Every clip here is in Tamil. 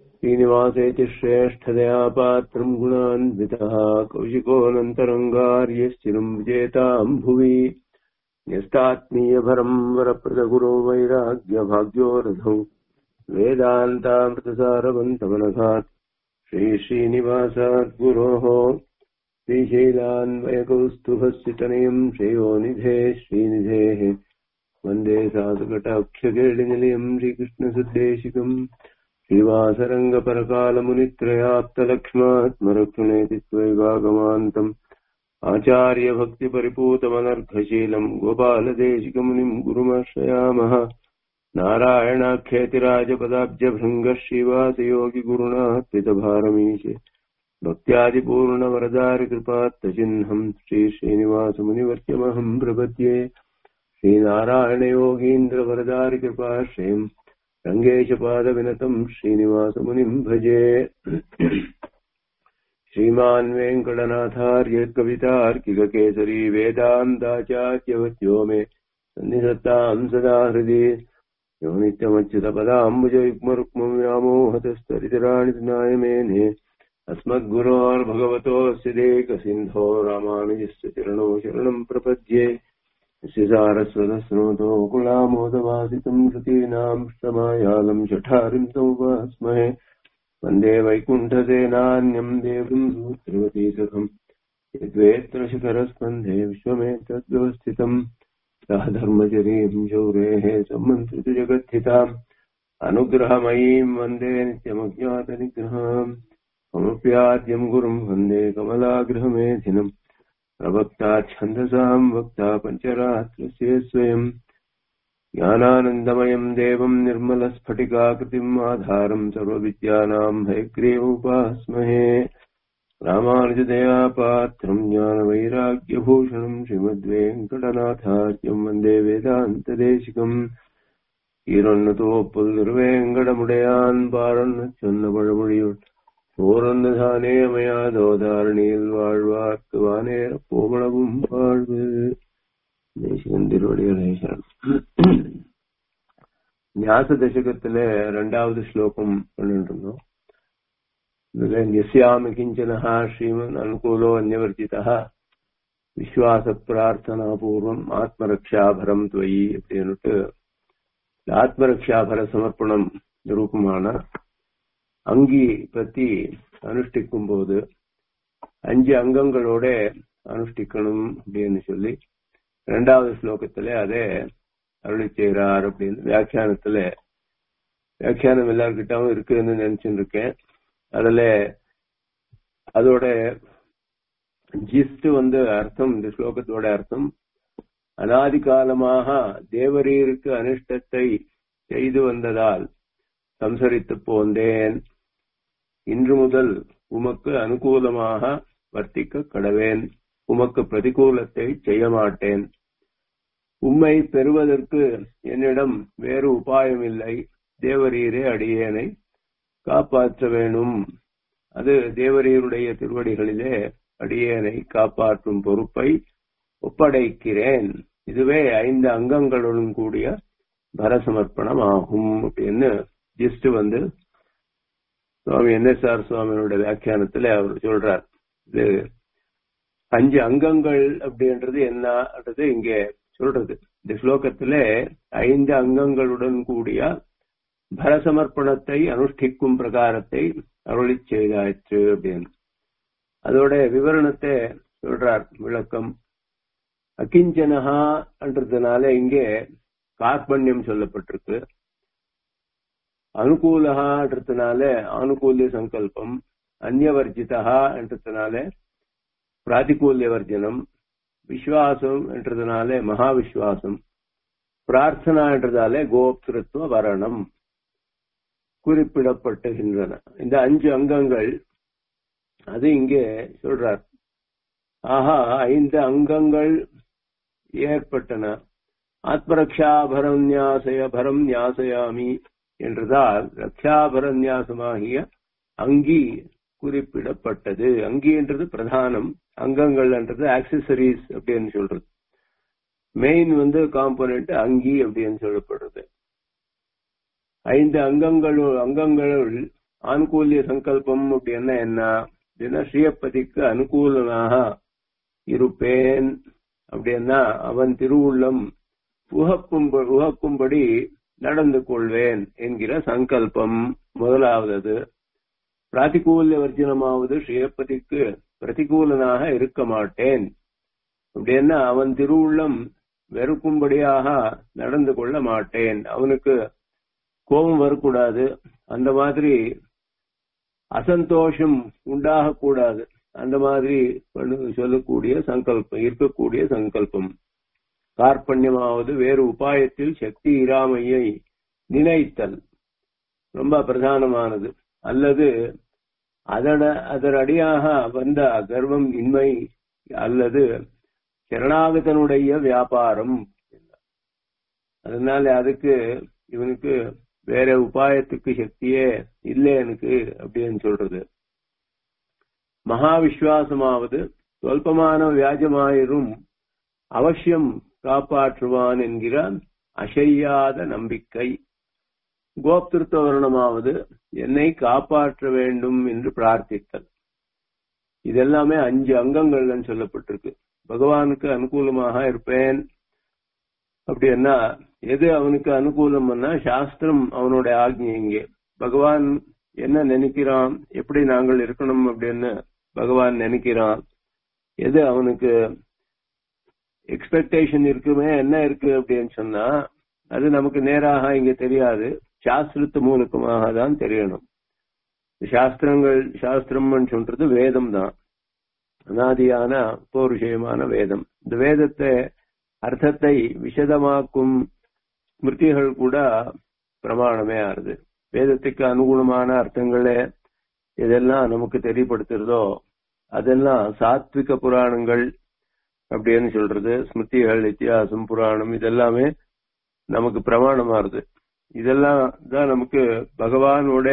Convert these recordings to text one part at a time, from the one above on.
श्रीनिवासेति श्रेष्ठतया पात्रम् गुणान्वितः कौशिकोऽनन्तरङ्गार्यश्चिरम् विजेताम् भुवि न्यस्तात्मीयभरम् वरप्रदगुरो वैराग्यभाग्यो रथौ वेदान्तामृतसारवन्तमनघात् श्रीश्रीनिवासात् गुरोः श्रीशैलान्वयकौस्तुभस्थितनयम् श्रेयोनिधे श्रीनिधेः वन्दे साधुकटाक्षकेलिनिलयम् श्रीकृष्णसुद्देशिकम् श्रीवासरङ्गपरकालमुनित्रयाप्तलक्ष्मात्मरक्षुणेति त्वैवागमान्तम् आचार्यभक्तिपरिपूतमनर्घशीलम् गोपालदेशिकमुनिम् गुरुमाश्रयामः नारायणाख्येतिराजपदाब्जभृङ्गः श्रीवासयोगिगुरुणात्वितभारमीशे भक्त्यादिपूर्णवरदारिकृपात्तचिह्नम् श्रीश्रीनिवासमुनिवर्त्यमहम् प्रपद्ये श्रीनारायणयोगीन्द्रवरदारिकृपाश्रयम् रङ्गेशपादविनतम् श्रीनिवासमुनिम् भजे श्रीमान् वेङ्कटनाथार्य कवितार्किककेसरी वेदान्ताचार्यवत्यो मे सन्निधत्ताम् सदा हृदि यो नित्यमच्युतपदाम्बुजयुग्मरुक्मम् व्यामोहतस्तरितराणि नायमेने अस्मद्गुरोर्भगवतोऽस्य देकसिन्धो रामानुजस्य चरणो शरणम् प्रपद्ये यस्य सारस्वतस्रोतो कुलामोदवासितम् कृतीनाम् श्रमायालम् शठारिम् समुपास्महे वन्दे वैकुण्ठसेनान्यम् देवम् सूत्रवती सखम् यद्वेत्र शिखरस्कन्धे विश्वमेतद्व्यवस्थितम् सह धर्मचरीम् शौरेः सम्मन्त्रित जगद्धिताम् अनुग्रहमयीम् वन्दे नित्यमज्ञातनिग्रहाम् ममप्याद्यम् गुरुम् वन्दे कमलागृहमेधिनम् प्रवक्ता छन्दसाम् वक्ता पञ्चरात्रस्य स्वयम् ज्ञानानन्दमयम् देवम् निर्मलस्फटिकाकृतिम् आधारम् सर्वविद्यानाम् हयग्रीवोपास्महे रामानुजदया पात्रम् ज्ञानवैराग्यभूषणम् श्रीमद्वेङ्कटनाथार्यम् वन्दे वेदान्तदेशिकम् ஈரொன்னு திருவேங்கடமுடையான் பாரன்னு சொன்ன பழமொழியுள் ஓரொன்னு தானேமயாதோதாரணியில் வாழ்வார்க்கு வானேர கோமளவும் வாழ்வு தேசிகன் திருவடிகளேசன் ஞாச தசகத்துல ரெண்டாவது ஸ்லோகம் பண்ணிட்டு இருந்தோம் இதுல நிசியாமி கிஞ்சனா ஸ்ரீமன் அனுகூலோ அந்நியவர்ஜிதா விஸ்வாச பிரார்த்தனா பூர்வம் ஆத்மரக்ஷாபரம் துவயி அப்படின்னுட்டு ஆத்மரக்ஷாபர சமர்ப்பணம் ரூபமான அங்கி பத்தி அனுஷ்டிக்கும் போது அஞ்சு அங்கங்களோட அனுஷ்டிக்கணும் அப்படின்னு சொல்லி இரண்டாவது ஸ்லோகத்துல அதே அருளி செய்கிறார் அப்படின்னு வியாக்கியானத்துல வியாக்கியானம் எல்லார்கிட்டவும் இருக்குன்னு நினைச்சுட்டு இருக்கேன் அதுல அதோட ஜிஸ்ட் வந்து அர்த்தம் இந்த ஸ்லோகத்தோட அர்த்தம் அனாதி காலமாக தேவரீருக்கு அனிஷ்டத்தை செய்து வந்ததால் சம்சரித்து போந்தேன் இன்று முதல் உமக்கு அனுகூலமாக வர்த்திக்க கடவேன் உமக்கு பிரதிகூலத்தை செய்ய மாட்டேன் உம்மை பெறுவதற்கு என்னிடம் வேறு உபாயம் இல்லை தேவரீரே அடியேனை காப்பாற்ற வேணும் அது தேவரீருடைய திருவடிகளிலே அடியேனை காப்பாற்றும் பொறுப்பை ஒப்படைக்கிறேன் இதுவே ஐந்து அங்கங்களுடன் கூடிய பரசமர்ப்பணம் ஆகும் அப்படின்னு ஜிஸ்ட் வந்து சுவாமி என் எஸ் ஆர் சுவாமியோட வியாக்கியானத்துல அவர் சொல்றார் இது அஞ்சு அங்கங்கள் அப்படின்றது என்னன்றது இங்க சொல்றது இந்த ஸ்லோகத்துல ஐந்து அங்கங்களுடன் கூடிய பரசமர்ப்பணத்தை அனுஷ்டிக்கும் பிரகாரத்தை அருளி செய்தாச்சு அப்படின்னு அதோட விவரணத்தை சொல்றார் விளக்கம் அகிஞ்சனஹா என்றதுனால இங்கே கார்பண்யம் சொல்லப்பட்டிருக்கு அனுகூலகான்றதுனால ஆனுகூல்ய சங்கல்பம் அந்நியவர்ஜிதா என்றதுனால பிராதிகூல்ய வர்ஜனம் விஸ்வாசம் என்றதுனால மகா விஸ்வாசம் பிரார்த்தனா என்றதாலே கோப்திருத்துவ வரணம் குறிப்பிடப்பட்டுகின்றன இந்த அஞ்சு அங்கங்கள் அது இங்கே சொல்றார் ஆஹா ஐந்து அங்கங்கள் ஏற்பட்டன ஆத்மரக்ஷாபரம் நியாசய பரம் நியாசயாமி என்றதால் ரக்ஷாபரநியாசமாகிய அங்கி குறிப்பிடப்பட்டது அங்கி என்றது பிரதானம் அங்கங்கள் என்றது ஆக்சசரிஸ் அப்படின்னு சொல்றது மெயின் வந்து காம்போனன்ட் அங்கி அப்படின்னு சொல்லப்படுறது ஐந்து அங்கங்களுள் அங்கங்களுள் ஆனுகூல்ய சங்கல்பம் அப்படின்னா என்ன அப்படின்னா ஸ்ரீயப்பதிக்கு அனுகூலனாக இருப்பேன் அப்படின்னா அவன் திருவுள்ளம் உகக்கும் உகக்கும்படி நடந்து கொள்வேன் என்கிற சங்கல்பம் முதலாவது பிராதிகூல்ய வர்ஜனமாவது ஸ்ரீயப்பதிக்கு பிரதிகூலனாக இருக்க மாட்டேன் அப்படின்னா அவன் திருவுள்ளம் வெறுக்கும்படியாக நடந்து கொள்ள மாட்டேன் அவனுக்கு கோபம் வரக்கூடாது அந்த மாதிரி அசந்தோஷம் உண்டாகக்கூடாது அந்த மாதிரி சொல்லக்கூடிய சங்கல்பம் இருக்கக்கூடிய சங்கல்பம் கார்பண்யமாவது வேறு உபாயத்தில் சக்தி இராமையை நினைத்தல் ரொம்ப பிரதானமானது அல்லது அதன அதனடியாக வந்த கர்வம் இன்மை அல்லது சரணாகதனுடைய வியாபாரம் அதனால அதுக்கு இவனுக்கு வேற உபாயத்துக்கு சக்தியே இல்லை எனக்கு அப்படின்னு சொல்றது மகா விஸ்வாசமாவது சொல்பமான வியாஜமாயிரும் அவசியம் காப்பாற்றுவான் என்கிற அசையாத நம்பிக்கை கோப்திருத்த வருணமாவது என்னை காப்பாற்ற வேண்டும் என்று பிரார்த்தித்தல் இதெல்லாமே அஞ்சு அங்கங்கள்னு சொல்லப்பட்டிருக்கு பகவானுக்கு அனுகூலமாக இருப்பேன் அப்படின்னா எது அவனுக்கு அனுகூலம்னா சாஸ்திரம் அவனோட ஆக்ஞை இங்கே பகவான் என்ன நினைக்கிறான் எப்படி நாங்கள் இருக்கணும் அப்படின்னு பகவான் நினைக்கிறான் எது அவனுக்கு எக்ஸ்பெக்டேஷன் இருக்குமே என்ன இருக்கு அப்படின்னு சொன்னா அது நமக்கு நேராக இங்க தெரியாது சாஸ்திரத்து மூலக்கமாக தான் தெரியணும் சாஸ்திரங்கள் சாஸ்திரம்னு சொல்றது வேதம் தான் அனாதியான பௌருஷயமான வேதம் இந்த வேதத்தை அர்த்தத்தை விசதமாக்கும் ஸ்மிருதிகள் கூட பிரமாணமே ஆறுது வேதத்துக்கு அனுகுணமான அர்த்தங்களே எதெல்லாம் நமக்கு தெரியப்படுத்துறதோ அதெல்லாம் சாத்விக புராணங்கள் அப்படின்னு சொல்றது ஸ்மிருதிகள் இத்தியாசம் புராணம் இதெல்லாமே நமக்கு பிரமாணமாறுது இதெல்லாம் தான் நமக்கு பகவானோட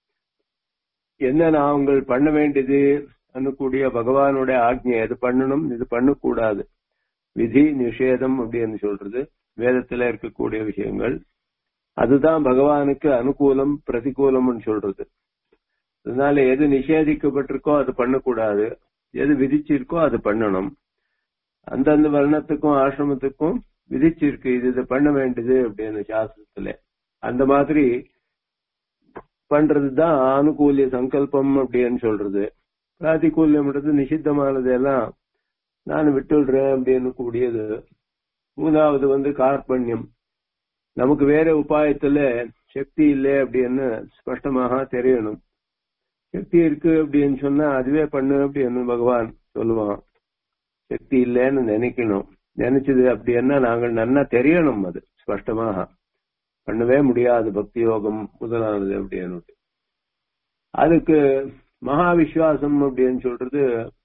என்ன நாங்கள் பண்ண வேண்டியது அன்னக்கூடிய பகவானோட ஆக்ஞை இது பண்ணணும் இது பண்ணக்கூடாது விதி நிஷேதம் அப்படின்னு சொல்றது வேதத்துல இருக்கக்கூடிய விஷயங்கள் அதுதான் பகவானுக்கு அனுகூலம் பிரதிகூலம்னு சொல்றது அதனால எது நிஷேதிக்கப்பட்டிருக்கோ அது பண்ணக்கூடாது எது விதிச்சிருக்கோ அது பண்ணணும் அந்தந்த வர்ணத்துக்கும் ஆசிரமத்துக்கும் விதிச்சிருக்கு இது இதை பண்ண வேண்டியது அப்படின்னு சாஸ்திரத்துல அந்த மாதிரி பண்றதுதான் ஆனுகூல்ய சங்கல்பம் அப்படின்னு சொல்றது பிராதிகூல்யம்ன்றது நிஷித்தமானது எல்லாம் நான் விட்டுடுறேன் அப்படின்னு கூடியது மூணாவது வந்து கார்பண்யம் நமக்கு வேற உபாயத்துல சக்தி இல்லை அப்படின்னு ஸ்பஷ்டமாக தெரியணும் சக்தி இருக்கு அப்படின்னு சொன்னா அதுவே பண்ணு அப்படின்னு பகவான் சொல்லுவான் சக்தி இல்லைன்னு நினைக்கணும் நினைச்சது அப்படின்னா நாங்கள் நன்னா தெரியணும் அது ஸ்பஷ்டமாக பண்ணவே முடியாது பக்தி யோகம் முதலானது அப்படின்னு அதுக்கு மகா விஸ்வாசம் அப்படின்னு சொல்றது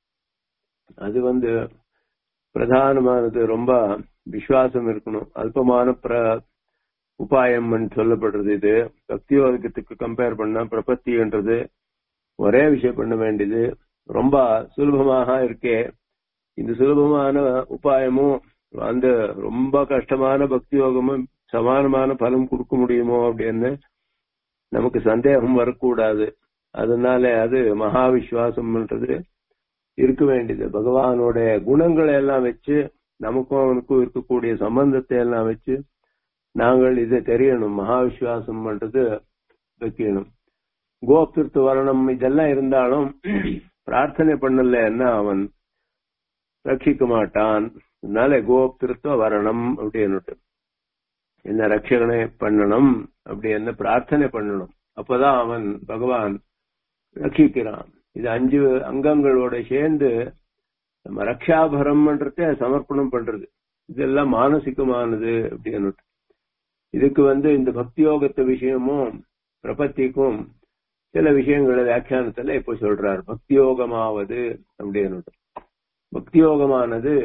அது வந்து பிரதானமானது ரொம்ப விசுவாசம் இருக்கணும் அல்பமான பிர உபாயம் சொல்லப்படுறது இது பக்தி யோகத்துக்கு கம்பேர் பண்ணா பிரபத்தின்றது ஒரே விஷயம் பண்ண வேண்டியது ரொம்ப சுலபமாக இருக்கே இந்த சுலபமான உபாயமும் அந்த ரொம்ப கஷ்டமான பக்தி யோகமும் சமானமான பலம் கொடுக்க முடியுமோ அப்படின்னு நமக்கு சந்தேகம் வரக்கூடாது அதனால அது மகா விசுவாசம்ன்றது இருக்க வேண்டியது பகவானோட குணங்களை எல்லாம் வச்சு நமக்கும் அவனுக்கும் இருக்கக்கூடிய சம்பந்தத்தை எல்லாம் வச்சு நாங்கள் இதை தெரியணும் மகா விசுவாசம் பண்றது வைக்கணும் கோப்திருத்து வரணும் இதெல்லாம் இருந்தாலும் பிரார்த்தனை பண்ணலன்னா அவன் ரட்சிக்க மாட்டான் அதனால கோப்திருத்துவ வரணும் அப்படின்னுட்டு என்ன ரட்சகனை பண்ணணும் அப்படி என்ன பிரார்த்தனை பண்ணணும் அப்பதான் அவன் பகவான் ரட்சிக்கிறான் இது அஞ்சு அங்கங்களோட சேர்ந்து நம்ம ரக்ஷாபரம்ன்றத சமர்ப்பணம் பண்றது இதெல்லாம் மானசிகமானது அப்படின்னு இதுக்கு வந்து இந்த பக்தி யோகத்து விஷயமும் பிரபத்திக்கும் சில விஷயங்களை வியாக்கியானத்துல இப்ப சொல்றார் பக்தி யோகமாவது அப்படின்னு பக்தி யோகமானது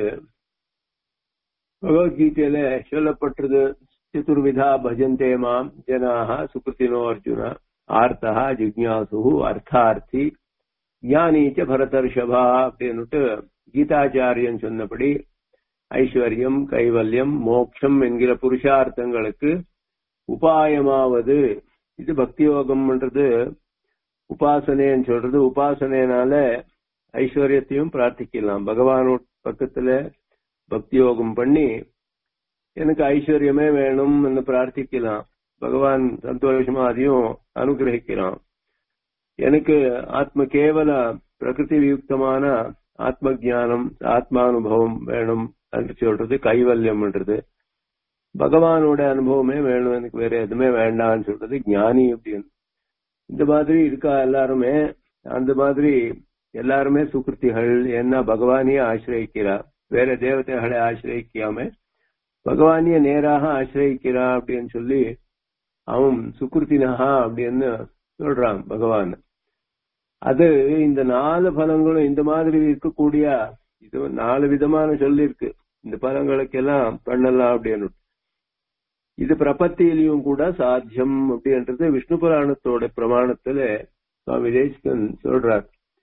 பகவத்கீதையில சொல்லப்பட்டது சதுர்விதா பஜந்தே மாம் ஜனாக சுகிருத்தினோ அர்ஜுன ஆர்த்தா ஜிக்யாசு அர்த்தார்த்தி ஞானீச்ச பரதர்ஷபா அப்படின்னுட்டு கீதாச்சாரியன் சொன்னபடி ஐஸ்வர்யம் கைவல்யம் மோட்சம் என்கிற புருஷார்த்தங்களுக்கு உபாயமாவது இது பக்தி யோகம்ன்றது உபாசனைன்னு சொல்றது உபாசனைனால ஐஸ்வர்யத்தையும் பிரார்த்திக்கலாம் பகவான் பக்கத்துல பக்தி யோகம் பண்ணி எனக்கு ஐஸ்வர்யமே வேணும்னு பிரார்த்திக்கலாம் பகவான் சந்தோஷமா அதையும் அனுகிரகிக்கிறான் எனக்கு ஆத்ம கேவல பிரகிருதி வியுக்தமான ஆத்ம ஜானம் ஆத்மானுபவம் வேணும் என்று சொல்றது கைவல்யம்ன்றது பகவானோட அனுபவமே வேணும் எனக்கு வேற எதுவுமே வேண்டாம்னு சொல்றது ஞானி அப்படின்னு இந்த மாதிரி இருக்கா எல்லாருமே அந்த மாதிரி எல்லாருமே சுகிருத்திகள் என்ன பகவானையே ஆசிரியக்கிறா வேற தேவதைகளை ஆசிரியக்காம பகவானிய நேராக ஆசிரியக்கிறா அப்படின்னு சொல்லி அவன் சுகிருத்தினஹா அப்படின்னு சொல்றான் பகவான் அது இந்த நாலு பலங்களும் இந்த மாதிரி இருக்கக்கூடிய இது நாலு விதமான சொல்லிருக்கு இந்த பலங்களுக்கெல்லாம் பண்ணலாம் அப்படின்னு இது பிரபத்தியிலையும் கூட சாத்தியம் அப்படின்றது விஷ்ணு புராணத்தோட பிரமாணத்துல சுவாமி தேசிகன் சொல்றார்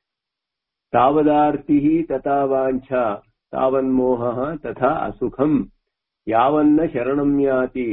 தாவதார்த்தி ததா வாஞ்சா தாவன் மோகா ததா அசுகம் யாவன்ன சரணம் யாதி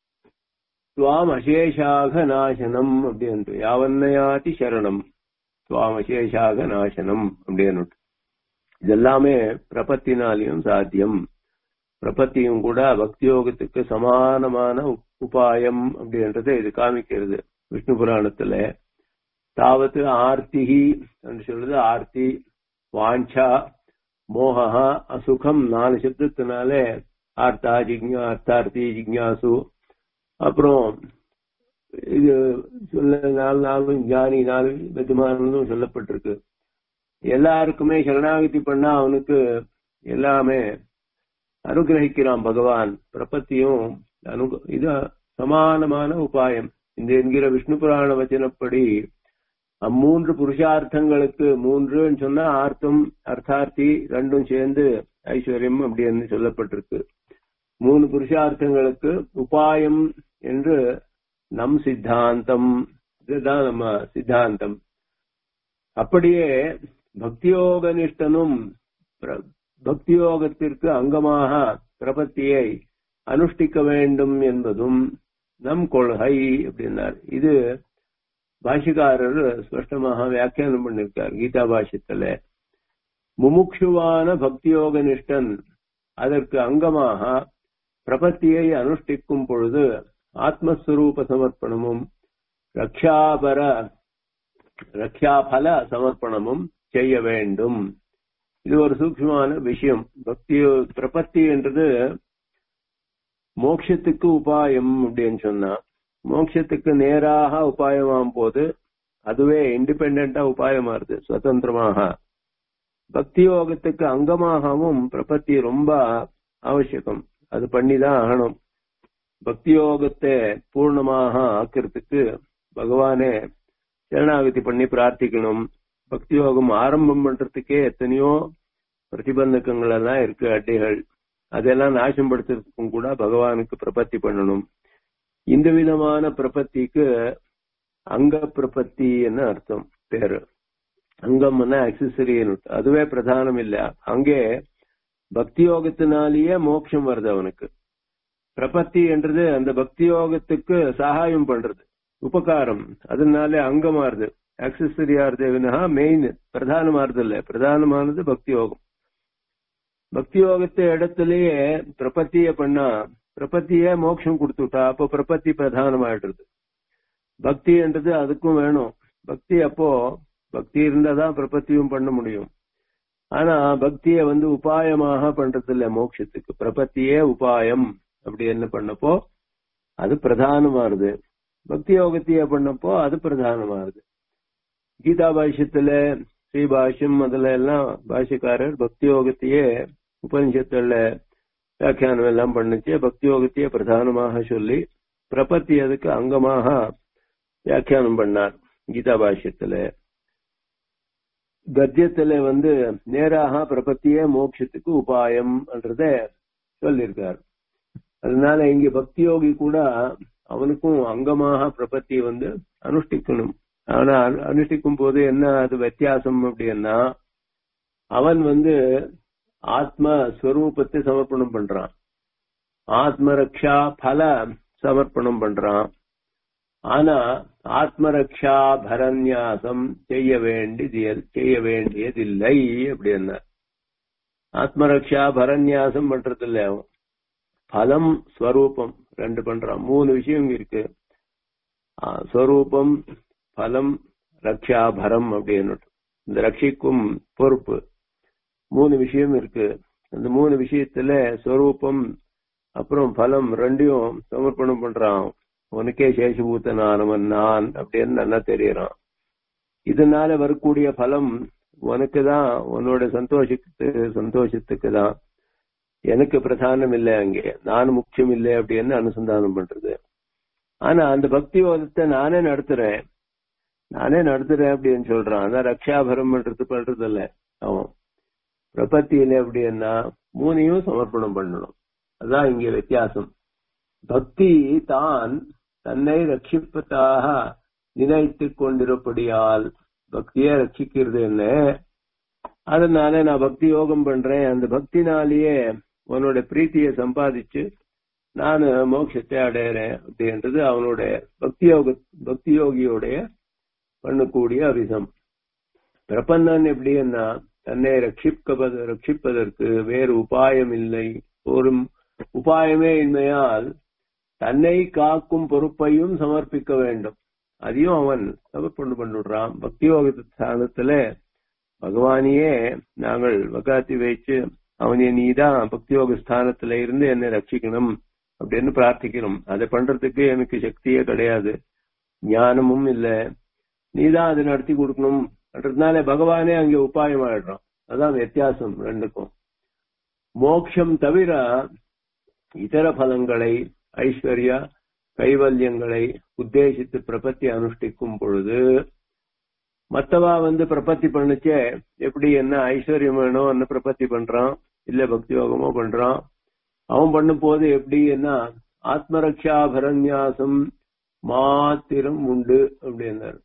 துவாம் அசேஷாக நாசனம் அப்படின்ட்டு யாவன்னையாதி சரணம் துவாம் அசேஷாக நாசனம் அப்படின்னு இதெல்லாமே பிரபத்தினாலையும் சாத்தியம் பிரபத்தியும் கூட பக்தியோகத்துக்கு சமானமான உபாயம் அப்படின்றத இது காமிக்கிறது விஷ்ணு புராணத்துல தாவது ஆர்த்திகி என்று சொல்றது ஆர்த்தி வாஞ்சா மோகா அசுகம் நாலு சப்தத்தினால ஆர்த்தா ஜிக்ஞா அர்த்தார்த்தி ஜிக்ஞாசு அப்புறம் இது சொல்ல நாலு நாளும் ஞானி நாலு விதமானதும் சொல்லப்பட்டிருக்கு எல்லாருக்குமே சரணாகதி பண்ணா அவனுக்கு எல்லாமே அனுகிரகிக்கிறான் பகவான் பிரபத்தியும் அனு இது சமானமான உபாயம் இந்த என்கிற விஷ்ணு புராண வச்சனப்படி அம்மூன்று புருஷார்த்தங்களுக்கு மூன்றுன்னு சொன்னா ஆர்த்தம் அர்த்தார்த்தி ரெண்டும் சேர்ந்து ஐஸ்வர்யம் அப்படின்னு சொல்லப்பட்டிருக்கு மூணு புருஷார்த்தங்களுக்கு உபாயம் என்று நம் சித்தாந்தம் இதுதான் நம்ம சித்தாந்தம் அப்படியே பக்தியோக நிஷ்டனும் பக்தியோகத்திற்கு அங்கமாக பிரபத்தியை அனுஷ்டிக்க வேண்டும் என்பதும் நம் கொள்கை அப்படின்னார் இது பாஷிகாரர் ஸ்பஷ்டமாக வியாக்கியானம் பண்ணிருக்கார் கீதா பாஷ்யத்துல முமுட்சுவான பக்தியோக நிஷ்டன் அதற்கு அங்கமாக பிரபத்தியை அனுஷ்டிக்கும் பொழுது ஆத்மஸ்வரூப சமர்ப்பணமும் ரக்ஷாபர ரக்ஷாபல சமர்ப்பணமும் செய்ய வேண்டும் இது ஒரு சூக்ஷ்மமான விஷயம் பக்தி பிரபத்தி என்றது மோட்சத்துக்கு உபாயம் அப்படின்னு சொன்னா மோட்சத்துக்கு நேராக உபாயமாகும் போது அதுவே இண்டிபெண்டா உபாயமாறுது சுதந்திரமாக பக்தி யோகத்துக்கு அங்கமாகவும் பிரபத்தி ரொம்ப அவசியம் அது பண்ணிதான் ஆகணும் பக்தி யோகத்தை பூர்ணமாக ஆக்கிறதுக்கு பகவானே சரணாகதி பண்ணி பிரார்த்திக்கணும் பக்தி யோகம் ஆரம்பம் பண்றதுக்கே எத்தனையோ பிரதிபந்தகங்கள் எல்லாம் இருக்கு அட்டைகள் அதெல்லாம் நாசம் படுத்துறதுக்கும் கூட பகவானுக்கு பிரபத்தி பண்ணணும் இந்த விதமான பிரபத்திக்கு அங்க பிரபத்தின்னு அர்த்தம் பேரு அங்கம்னா அக்சசரின்னு அதுவே பிரதானம் இல்ல அங்கே பக்தி யோகத்தினாலேயே மோட்சம் வருது அவனுக்கு பிரபத்தி என்றது அந்த பக்தி யோகத்துக்கு சகாயம் பண்றது உபகாரம் அதனால அங்கமாறுது ஆக்சசரியாருதுன்னா மெயின் பிரதானமாறுது இல்ல பிரதானமானது பக்தி யோகம் பக்தி யோகத்தை இடத்திலேயே பிரபத்திய பண்ணா பிரபத்தியே மோட்சம் கொடுத்துட்டா அப்போ பிரபத்தி பிரதானமாயிடுறது பக்தி என்றது அதுக்கும் வேணும் பக்தி அப்போ பக்தி இருந்தாதான் பிரபத்தியும் பண்ண முடியும் ஆனா பக்தியை வந்து உபாயமாக பண்றது இல்ல மோட்சத்துக்கு பிரபத்தியே உபாயம் அப்படி என்ன பண்ணப்போ அது பிரதானமாறுது பக்தி யோகத்தையே பண்ணப்போ அது பிரதானமாறுது கீதா பாஷ்யத்துல ஸ்ரீ பாஷ்யம் அதுல எல்லாம் பாஷ்யக்காரர் பக்தி யோகத்தையே உபனிஷத்துல வியாக்கியானம் எல்லாம் பண்ணுச்சு பக்தி யோகத்தையே பிரதானமாக சொல்லி பிரபத்தி அதுக்கு அங்கமாக வியாக்கியானம் பண்ணார் கீதா பாஷ்யத்துல கத்தியத்துல வந்து நேராக பிரபத்தியே மோட்சத்துக்கு உபாயம் என்றத சொல்லியிருக்கார் அதனால இங்க பக்தி யோகி கூட அவனுக்கும் அங்கமாக பிரபத்தி வந்து அனுஷ்டிக்கணும் ஆனா அனுஷ்டிக்கும் போது என்ன அது வித்தியாசம் அப்படின்னா அவன் வந்து ஆத்ம ஸ்வரூபத்தை சமர்ப்பணம் பண்றான் ஆத்ம ரக்ஷா பல சமர்ப்பணம் பண்றான் ஆனா ஆத்மரக்ஷா பரநியாசம் செய்ய வேண்டியது செய்ய வேண்டியதில்லை அப்படின்னா ஆத்மரக்ஷா பரநியாசம் பண்றது இல்ல அவன் பலம் ஸ்வரூபம் ரெண்டு பண்றான் மூணு விஷயம் இருக்கு ஸ்வரூபம் பலம் ரக்ஷா பரம் அப்படின்னு இந்த ரட்சிக்கும் பொறுப்பு மூணு விஷயம் இருக்கு அந்த மூணு விஷயத்துல ஸ்வரூபம் அப்புறம் பலம் ரெண்டையும் சமர்ப்பணம் பண்றான் உனக்கே சேஷபூத்தனானவன் நான் அப்படின்னு நல்லா தெரியறான் இதனால வரக்கூடிய பலம் உனக்கு தான் உன்னோட சந்தோஷத்துக்கு சந்தோஷத்துக்கு தான் எனக்கு பிரதானம் இல்லை அங்கே நான் முக்கியம் இல்லை அப்படின்னு அனுசந்தானம் பண்றது ஆனா அந்த பக்தி யோகத்தை நானே நடத்துறேன் நானே நடத்துறேன் அப்படின்னு சொல்றான் அதான் ரக்ஷாபரம் பண்றது பண்றது இல்ல அவன் பிரபத்தியில அப்படின்னா மூணையும் சமர்ப்பணம் பண்ணணும் அதான் இங்க வித்தியாசம் பக்தி தான் தன்னை ரட்சிப்பதாக நினைத்து கொண்டிருப்படியால் பக்தியை ரட்சிக்கிறது என்ன அதனால நான் பக்தி யோகம் பண்றேன் அந்த பக்தினாலேயே உன்னோட பிரீத்தியை சம்பாதிச்சு நான் மோட்சத்தை அடையிறேன் அப்படின்றது அவனோட பக்தி யோக பக்தி யோகியோடைய பண்ணக்கூடிய அவிசம் பிரபன்னன் எப்படின்னா தன்னை ரட்சிக்க ரட்சிப்பதற்கு வேறு உபாயம் இல்லை ஒரு உபாயமே இன்மையால் தன்னை காக்கும் பொறுப்பையும் சமர்ப்பிக்க வேண்டும் அதையும் அவன் சமர்ப்பணம் பண்ணிடுறான் பக்தி யோக ஸ்தானத்துல பகவானியே நாங்கள் வகாத்தி வைச்சு அவனை நீதான் பக்தி யோக ஸ்தானத்துல இருந்து என்னை ரட்சிக்கணும் அப்படின்னு பிரார்த்திக்கணும் அதை பண்றதுக்கு எனக்கு சக்தியே கிடையாது ஞானமும் இல்ல நீதான் அதை நடத்தி கொடுக்கணும் பண்றதுனால பகவானே அங்கே உபாயம் ஆயிடுறான் அதான் வித்தியாசம் ரெண்டுக்கும் மோக்ஷம் தவிர இதர பலங்களை ஐஸ்வர்யா கைவல்யங்களை உத்தேசித்து பிரபத்தி அனுஷ்டிக்கும் பொழுது மத்தவா வந்து பிரபத்தி பண்ணுச்சே எப்படி என்ன ஐஸ்வர்யம் வேணும் என்ன பிரபத்தி பண்றான் இல்ல பக்தி யோகமோ பண்றான் அவன் பண்ணும் போது எப்படி என்ன ஆத்மரக்ஷா பரநியாசம் மாத்திரம் உண்டு அப்படின்னாரு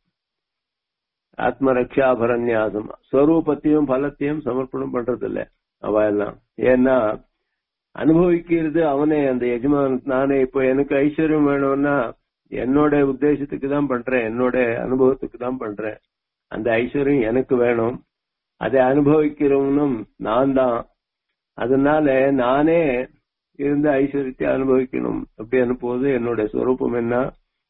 ஆத்மரக்ஷா பரநியாசம் ஸ்வரூபத்தையும் பலத்தையும் சமர்ப்பணம் பண்றது இல்ல அவ எல்லாம் ஏன்னா அனுபவிக்கிறது அவனே அந்த எஜமான் நானே இப்போ எனக்கு ஐஸ்வர்யம் வேணும்னா என்னோட உத்தேசத்துக்கு தான் பண்றேன் என்னோட அனுபவத்துக்கு தான் பண்றேன் அந்த ஐஸ்வர்யம் எனக்கு வேணும் அதை அனுபவிக்கிறவனும் நான் தான் அதனால நானே இருந்த ஐஸ்வர்யத்தை அனுபவிக்கணும் அப்படி போது என்னோட ஸ்வரூபம் என்ன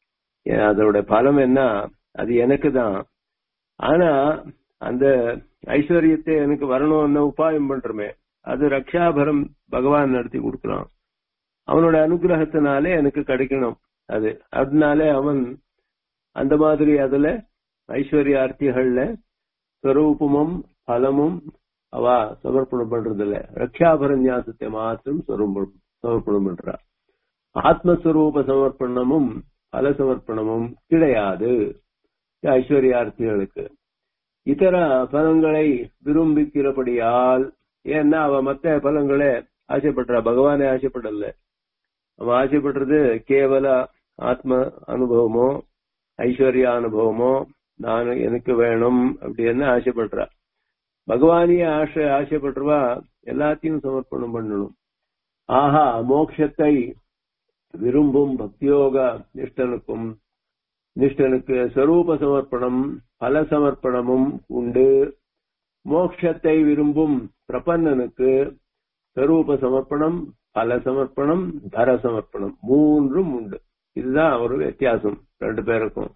அதோட பலம் என்ன அது எனக்கு தான் ஆனா அந்த ஐஸ்வர்யத்தை எனக்கு வரணும்னு உபாயம் பண்றமே அது ரக்ஷாபரம் பகவான் நடத்தி கொடுக்கலாம் அவனோட அனுகிரகத்தினாலே எனக்கு கிடைக்கணும் அது அதனாலே அவன் அந்த மாதிரி அதுல ஐஸ்வர்யார்த்திகள்ல ஸ்வரூபமும் பலமும் அவ சமர்ப்பணம் பண்றது இல்ல ரக்ஷாபரநியாசத்தை மாத்திரம் சமர்ப்பணம் பண்றா ஆத்மஸ்வரூப சமர்ப்பணமும் பல சமர்ப்பணமும் கிடையாது ஐஸ்வர்யார்த்திகளுக்கு இதர பலங்களை விரும்பிக்கிறபடியால் ஏன்னா அவ மத்த பலங்களை ஆசைப்படுறா பகவானே ஆசைப்படல அவ ஆசைப்படுறது கேவல ஆத்ம அனுபவமோ ஐஸ்வர்ய அனுபவமோ நான் எனக்கு வேணும் அப்படின்னு ஆசைப்படுறா பகவானியே ஆசை ஆசைப்படுறவா எல்லாத்தையும் சமர்ப்பணம் பண்ணணும் ஆஹா மோட்சத்தை விரும்பும் பக்தியோக நிஷ்டனுக்கும் நிஷ்டனுக்கு ஸ்வரூப சமர்ப்பணம் பல சமர்ப்பணமும் உண்டு மோட்சத்தை விரும்பும் பிரபன்னனுக்கு ஸ்வரூப சமர்ப்பணம் பல சமர்ப்பணம் தர சமர்ப்பணம் மூன்றும் உண்டு இதுதான் ஒரு வித்தியாசம் ரெண்டு பேருக்கும்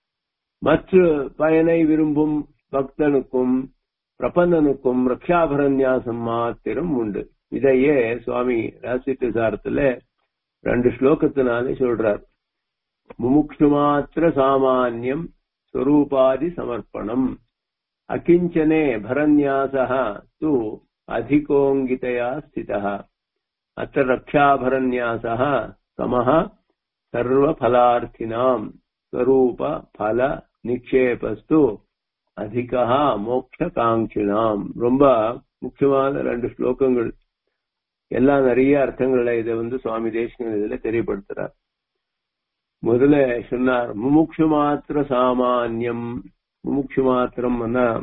மற்ற பயனை விரும்பும் பக்தனுக்கும் பிரபந்தனுக்கும் ரக்ஷாபரநியாசம் மாத்திரம் உண்டு இதையே சுவாமி ராசிட்டு சாரத்துல ரெண்டு ஸ்லோகத்தினாலே சொல்றார் முமுக்ஷு மாத்திர சாமானியம் ஸ்வரூபாதி சமர்ப்பணம் அகிஞ்சனே பரநியாசः तु अधिकोऽङ्गितया स्थितः अत्र रक्षाभरन्यासः समः सर्वफलार्थिनाम् स्वरूप फल நிக்ஷேபஸ்து அதிகா மோட்ச காங்கினாம் ரொம்ப முக்கியமான ரெண்டு ஸ்லோகங்கள் எல்லாம் நிறைய அர்த்தங்களை இதை வந்து சுவாமி தேசிகன் இதுல தெரியப்படுத்துறார் முதல்ல சொன்னார் முமுக்ஷு மாத்திர சாமானியம் முமுக்ஷு மாத்திரம்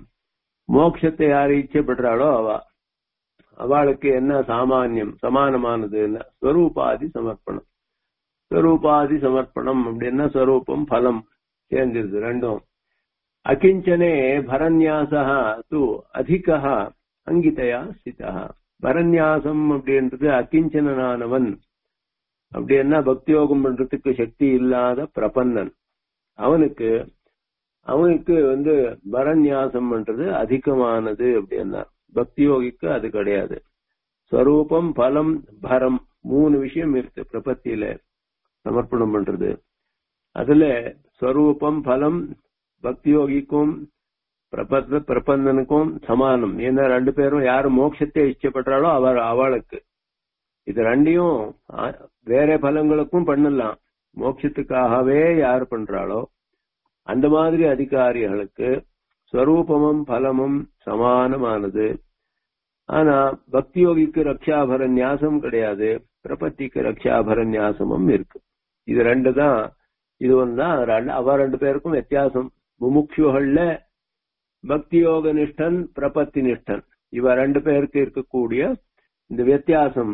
மோட்சத்தை யாரு இச்சப்படுறாளோ அவ அவளுக்கு என்ன சாமானியம் சமானமானது என்ன ஸ்வரூபாதி சமர்ப்பணம் ஸ்வரூபாதி சமர்ப்பணம் அப்படின்னா ஸ்வரூபம் பலம் சேர்ந்துருது ரெண்டும் அகிஞ்சனே பரநியாசா து அதிகா அங்கிதயா ஸ்திதா பரநியாசம் அப்படின்றது அகிஞ்சனானவன் அப்படின்னா பக்தியோகம் பண்றதுக்கு சக்தி இல்லாத பிரபன்னன் அவனுக்கு அவனுக்கு வந்து பரநியாசம் பண்றது அதிகமானது அப்படின்னா பக்தியோகிக்கு அது கிடையாது ஸ்வரூபம் பலம் பரம் மூணு விஷயம் இருக்கு பிரபத்தியில சமர்ப்பணம் பண்றது அதுல ஸ்வரூபம் பலம் பக்தியோகிக்கும் பிரபத்த பிரபந்தனுக்கும் சமானம் ஏன்னா ரெண்டு பேரும் யாரு மோட்சத்தை இஷ்டப்படுறாளோ அவர் அவளுக்கு இது ரெண்டையும் வேற பலங்களுக்கும் பண்ணலாம் மோட்சத்துக்காகவே யார் பண்றாளோ அந்த மாதிரி அதிகாரிகளுக்கு ஸ்வரூபமும் பலமும் சமானமானது ஆனா பக்தியோகிக்கு ரக்ஷாபர நியாசம் கிடையாது பிரபத்திக்கு ரக்ஷாபர நியாசமும் இருக்கு இது ரெண்டு தான் இது ஒன்றுதான் அவ ரெண்டு பேருக்கும் வித்தியாசம் முமுட்சுகள்ல பக்தியோக நிஷ்டன் பிரபத்தி நிஷ்டன் இவ ரெண்டு பேருக்கு இருக்கக்கூடிய இந்த வித்தியாசம்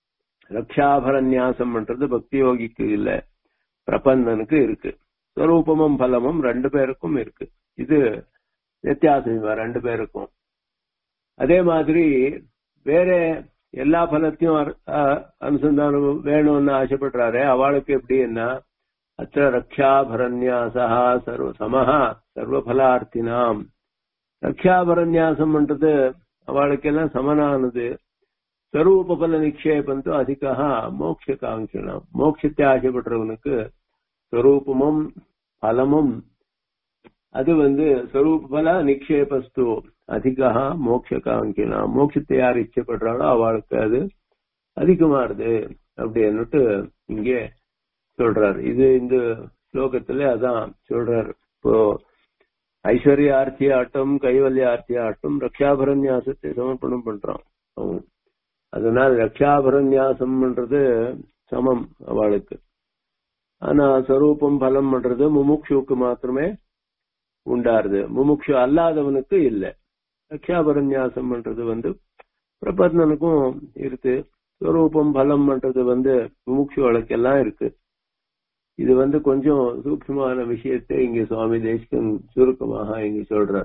ரக்ஷாபரநியாசம்ன்றது பக்தி யோகிக்கு இல்ல பிரபந்தனுக்கு இருக்கு ஸ்வரூபமும் பலமும் ரெண்டு பேருக்கும் இருக்கு இது வித்தியாசம் இவ ரெண்டு பேருக்கும் அதே மாதிரி வேற எல்லா பலத்தையும் அனுசந்தானம் வேணும்னு ஆசைப்படுறாரு அவளுக்கு எப்படி என்ன அத்த ரக்ஷாபரநியாசா சர்வ சமஹா சர்வபலார்த்தினாம் ரக்ஷாபரநியாசம் பண்றது அவளுக்கெல்லாம் சமனானது ஸ்வரூப பல நிக்ஷேபம் அதிகா மோட்ச காங்கிணம் மோட்சத்தை ஆசைப்படுறவனுக்கு ஸ்வரூபமும் பலமும் அது வந்து ஸ்வரூப பல நிக்ஷேபஸ்து அதிகா மோட்ச காங்கினா மோட்சத்தை யார் இச்சப்படுறாளோ அவளுக்கு அது அதிகமாறுது அப்படின்னுட்டு இங்கே சொல்றாரு இது இந்த ஸ்லோகத்துல அதான் சொல்றாரு இப்போ ஐஸ்வர்ய ஆர்த்தி ஆட்டம் கைவல்ய ஆர்த்தி ஆட்டம் ரக்ஷாபரநியாசத்தை சமர்ப்பணம் பண்றான் அவன் அதனால் ரக்ஷாபரநியாசம்ன்றது சமம் அவளுக்கு ஆனா ஸ்வரூபம் பலம் பண்றது முமுட்சுவுக்கு மாத்திரமே உண்டாருது முமுட்சு அல்லாதவனுக்கு இல்ல ரக்ஷாபரநியாசம் பண்றது வந்து பிரபத்னனுக்கும் இருக்கு ஸ்வரூபம் பலம் பண்றது வந்து முமுட்சுகளுக்கு எல்லாம் இருக்கு இது வந்து கொஞ்சம் சூக்மமான விஷயத்தை இங்க சுவாமி தேசிகன் சுருக்கமாக இங்க சொல்றார்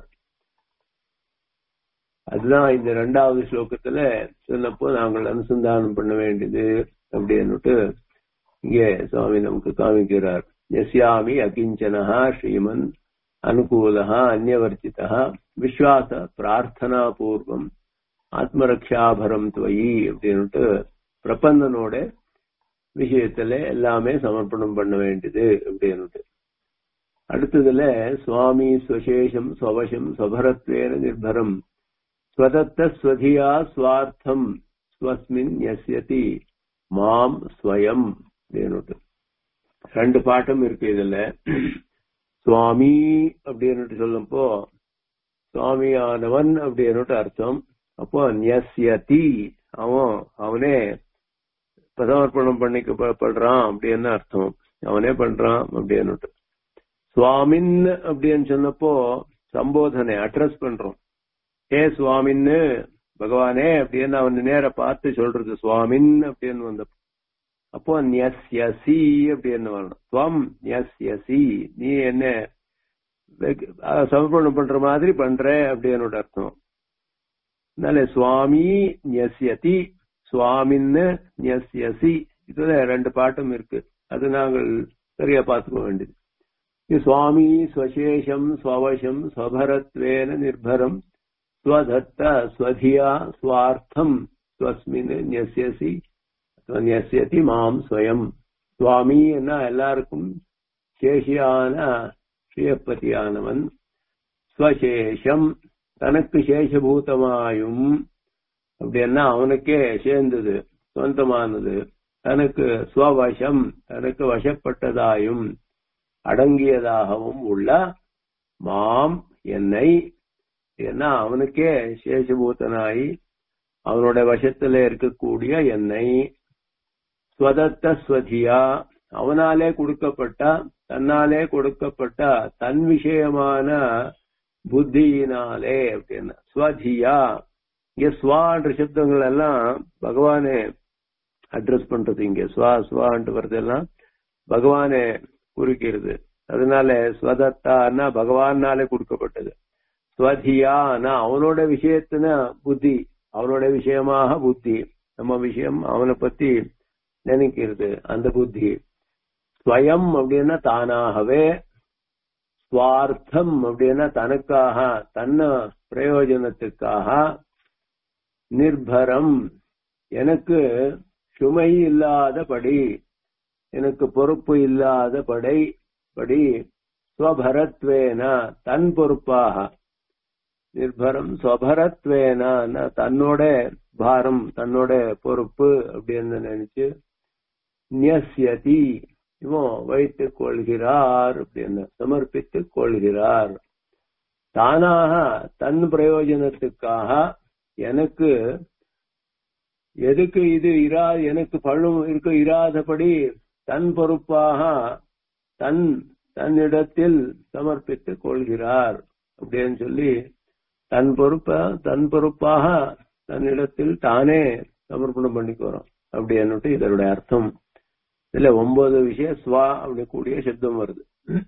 அதுதான் இந்த ரெண்டாவது ஸ்லோகத்துல சொன்னப்போ நாங்கள் அனுசந்தானம் பண்ண வேண்டியது அப்படின்னுட்டு இங்கே சுவாமி நமக்கு காமிக்கிறார் எஸ்யாமி அகிஞ்சனா ஸ்ரீமன் அனுகூலா அந்நியவர்த்திதா விஸ்வாச பிரார்த்தனா பூர்வம் ஆத்மரக்ஷாபரம் துவயி அப்படின்னுட்டு பிரபந்தனோட விஷயத்துல எல்லாமே சமர்ப்பணம் பண்ண வேண்டியது அப்படின்னுட்டு அடுத்ததுல சுவாமி ஸ்வசேஷம் ஸ்வவசம் ஸ்வபரத்வேன நிர்பரம் ஸ்வதத்த ஸ்வதியா ஸ்வார்த்தம் ஸ்வஸ்மின் யஸ்யதி மாம் ஸ்வயம் அப்படின்னுட்டு ரெண்டு பாட்டும் இருக்கு இதுல சுவாமி அப்படின்னுட்டு சொல்லப்போ சுவாமியானவன் அப்படின்னுட்டு அர்த்தம் அப்போ நியஸ்யதி அவன் அவனே சமர்ப்பணம் பண்ணிக்கப்படுறான் அப்படின்னு அர்த்தம் அவனே பண்றான் அப்படின்னுட்டு சுவாமின் அப்படின்னு சொன்னப்போ சம்போதனை அட்ரஸ் பண்றோம் ஏ சுவாமின்னு பகவானே அப்படின்னு அவன் நேர பார்த்து சொல்றது சுவாமின் அப்படின்னு வந்த அப்போ நியஸ்யசி அப்படின்னு வரணும் துவம் நியஸ்யசி நீ என்ன சமர்ப்பணம் பண்ற மாதிரி பண்ற அப்படின்னு அர்த்தம் அதனால சுவாமி நியஸ்யதி சுவாமின்னு நியஸ்யசி இதுல ரெண்டு பாட்டும் இருக்கு அது நாங்கள் சரியா பார்த்துக்க வேண்டியது இது சுவாமி ஸ்வசேஷம் ஸ்வவசம் ஸ்வபரத்வேன நிர்பரம் ஸ்வதத்த ஸ்வதியா ஸ்வார்த்தம் ஸ்வஸ்மின் நியஸ்யசி நியஸ்யதி மாம் ஸ்வயம் சுவாமி என்ன எல்லாருக்கும் சேஷியான ஸ்ரீயப்பதியானவன் ஸ்வசேஷம் தனக்கு சேஷபூதமாயும் அப்படின்னா அவனுக்கே சேர்ந்தது சொந்தமானது தனக்கு ஸ்வவசம் தனக்கு வசப்பட்டதாயும் அடங்கியதாகவும் உள்ள மாம் என்னை ஏன்னா அவனுக்கே சேஷபூதனாய் அவனோட வசத்துல இருக்கக்கூடிய என்னை ஸ்வதத்த ஸ்வதியா அவனாலே கொடுக்கப்பட்ட தன்னாலே கொடுக்கப்பட்ட தன் விஷயமான புத்தியினாலே அப்படின்னா ஸ்வதியா இங்க ஸ்வான்ற சப்தங்கள் எல்லாம் பகவானே அட்ரஸ் பண்றது இங்க ஸ்வா ஸ்வான்ட்டு வரதெல்லாம் பகவானை குறிக்கிறது அதனால ஸ்வதத்தான்னா பகவானாலே கொடுக்கப்பட்டது ஸ்வதியானா அவனோட விஷயத்தின புத்தி அவனோட விஷயமாக புத்தி நம்ம விஷயம் அவனை பத்தி நினைக்கிறது அந்த புத்தி ஸ்வயம் அப்படின்னா தானாகவே சுவார்த்தம் அப்படின்னா தனக்காக தன்ன பிரயோஜனத்துக்காக நிர்பரம் எனக்கு சுமை இல்லாதபடி எனக்கு பொறுப்பு இல்லாத படை படி ஸ்வபரத்வேன தன் பொறுப்பாக நிர்பரம் ஸ்வபரத்வேன தன்னோட பாரம் தன்னோட பொறுப்பு அப்படின்னு நினைச்சு நியசியதி இவன் வைத்துக் கொள்கிறார் அப்படின்னு சமர்ப்பித்துக் கொள்கிறார் தானாக தன் பிரயோஜனத்துக்காக எனக்கு எதுக்கு இது இரா எனக்கு பழும் இருக்க இராதபடி தன் பொறுப்பாக தன் தன்னிடத்தில் சமர்ப்பித்துக் கொள்கிறார் அப்படின்னு சொல்லி தன் பொறுப்ப தன் பொறுப்பாக தன்னிடத்தில் தானே சமர்ப்பணம் பண்ணிக்கிறோம் அப்படின்னுட்டு இதனுடைய அர்த்தம் இதுல ஒன்பது விஷயம் ஸ்வா அப்படி கூடிய சப்தம் வருது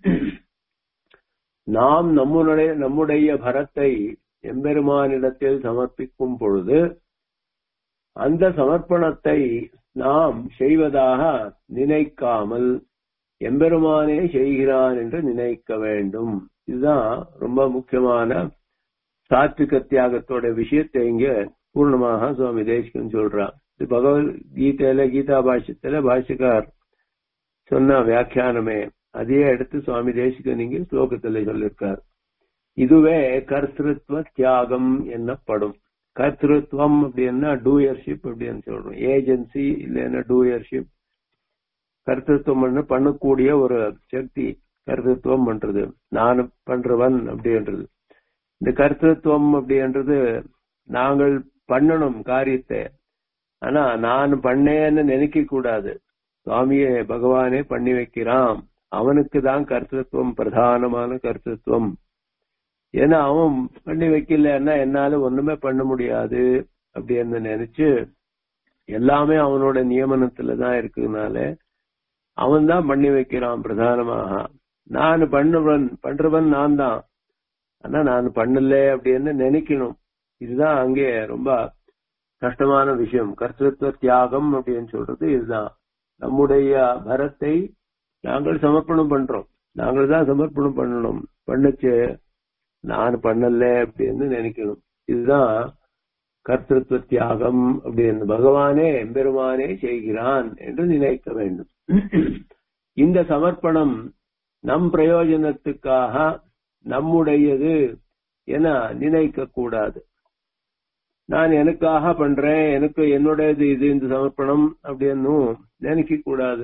நாம் நம்முடைய நம்முடைய பரத்தை எம்பெருமானிடத்தில் சமர்ப்பிக்கும் பொழுது அந்த சமர்ப்பணத்தை நாம் செய்வதாக நினைக்காமல் எம்பெருமானே செய்கிறான் என்று நினைக்க வேண்டும் இதுதான் ரொம்ப முக்கியமான சாத்விக தியாகத்தோட விஷயத்தை இங்க பூர்ணமாக சுவாமி தேசிகன் சொல்றார் இது பகவத்கீதையில கீதா பாஷ்யத்துல பாஷ்யக்கார் சொன்ன வியாக்கியானமே அதையே எடுத்து சுவாமி தேசிகன் இங்க ஸ்லோகத்துல சொல்லியிருக்கார் இதுவே கர்த்திருவ தியாகம் என்னப்படும் கர்த்திருவம் அப்படின்னா டூயர்ஷிப் அப்படின்னு சொல்றோம் ஏஜென்சி இல்லைன்னா டூயர்ஷிப் கர்த்தத்துவம் பண்ணக்கூடிய ஒரு சக்தி கர்த்தத்துவம் பண்றது நான் பண்றவன் அப்படின்றது இந்த கர்த்தத்துவம் அப்படின்றது நாங்கள் பண்ணணும் காரியத்தை ஆனா நான் பண்ணேன்னு நினைக்க கூடாது சுவாமியே பகவானே பண்ணி வைக்கிறான் அவனுக்கு தான் கர்த்தத்துவம் பிரதானமான கர்த்தத்துவம் ஏன்னா அவன் பண்ணி வைக்கலன்னா என்னால ஒண்ணுமே பண்ண முடியாது அப்படின்னு நினைச்சு எல்லாமே அவனோட நியமனத்துல தான் இருக்குனால அவன் தான் பண்ணி வைக்கிறான் பிரதானமாக நான் பண்ணுவன் பண்றவன் நான் தான் ஆனா நான் பண்ணல அப்படின்னு நினைக்கணும் இதுதான் அங்கே ரொம்ப கஷ்டமான விஷயம் கர்த்தத்துவ தியாகம் அப்படின்னு சொல்றது இதுதான் நம்முடைய பரத்தை நாங்கள் சமர்ப்பணம் பண்றோம் நாங்கள் தான் சமர்ப்பணம் பண்ணணும் பண்ணுச்சு நான் பண்ணல அப்படின்னு நினைக்கணும் இதுதான் கர்த்தத்துவ தியாகம் அப்படின்னு பகவானே எம்பெருமானே செய்கிறான் என்று நினைக்க வேண்டும் இந்த சமர்ப்பணம் நம் பிரயோஜனத்துக்காக நம்முடையது என நினைக்க கூடாது நான் எனக்காக பண்றேன் எனக்கு என்னுடையது இது இந்த சமர்ப்பணம் அப்படின்னு நினைக்க கூடாது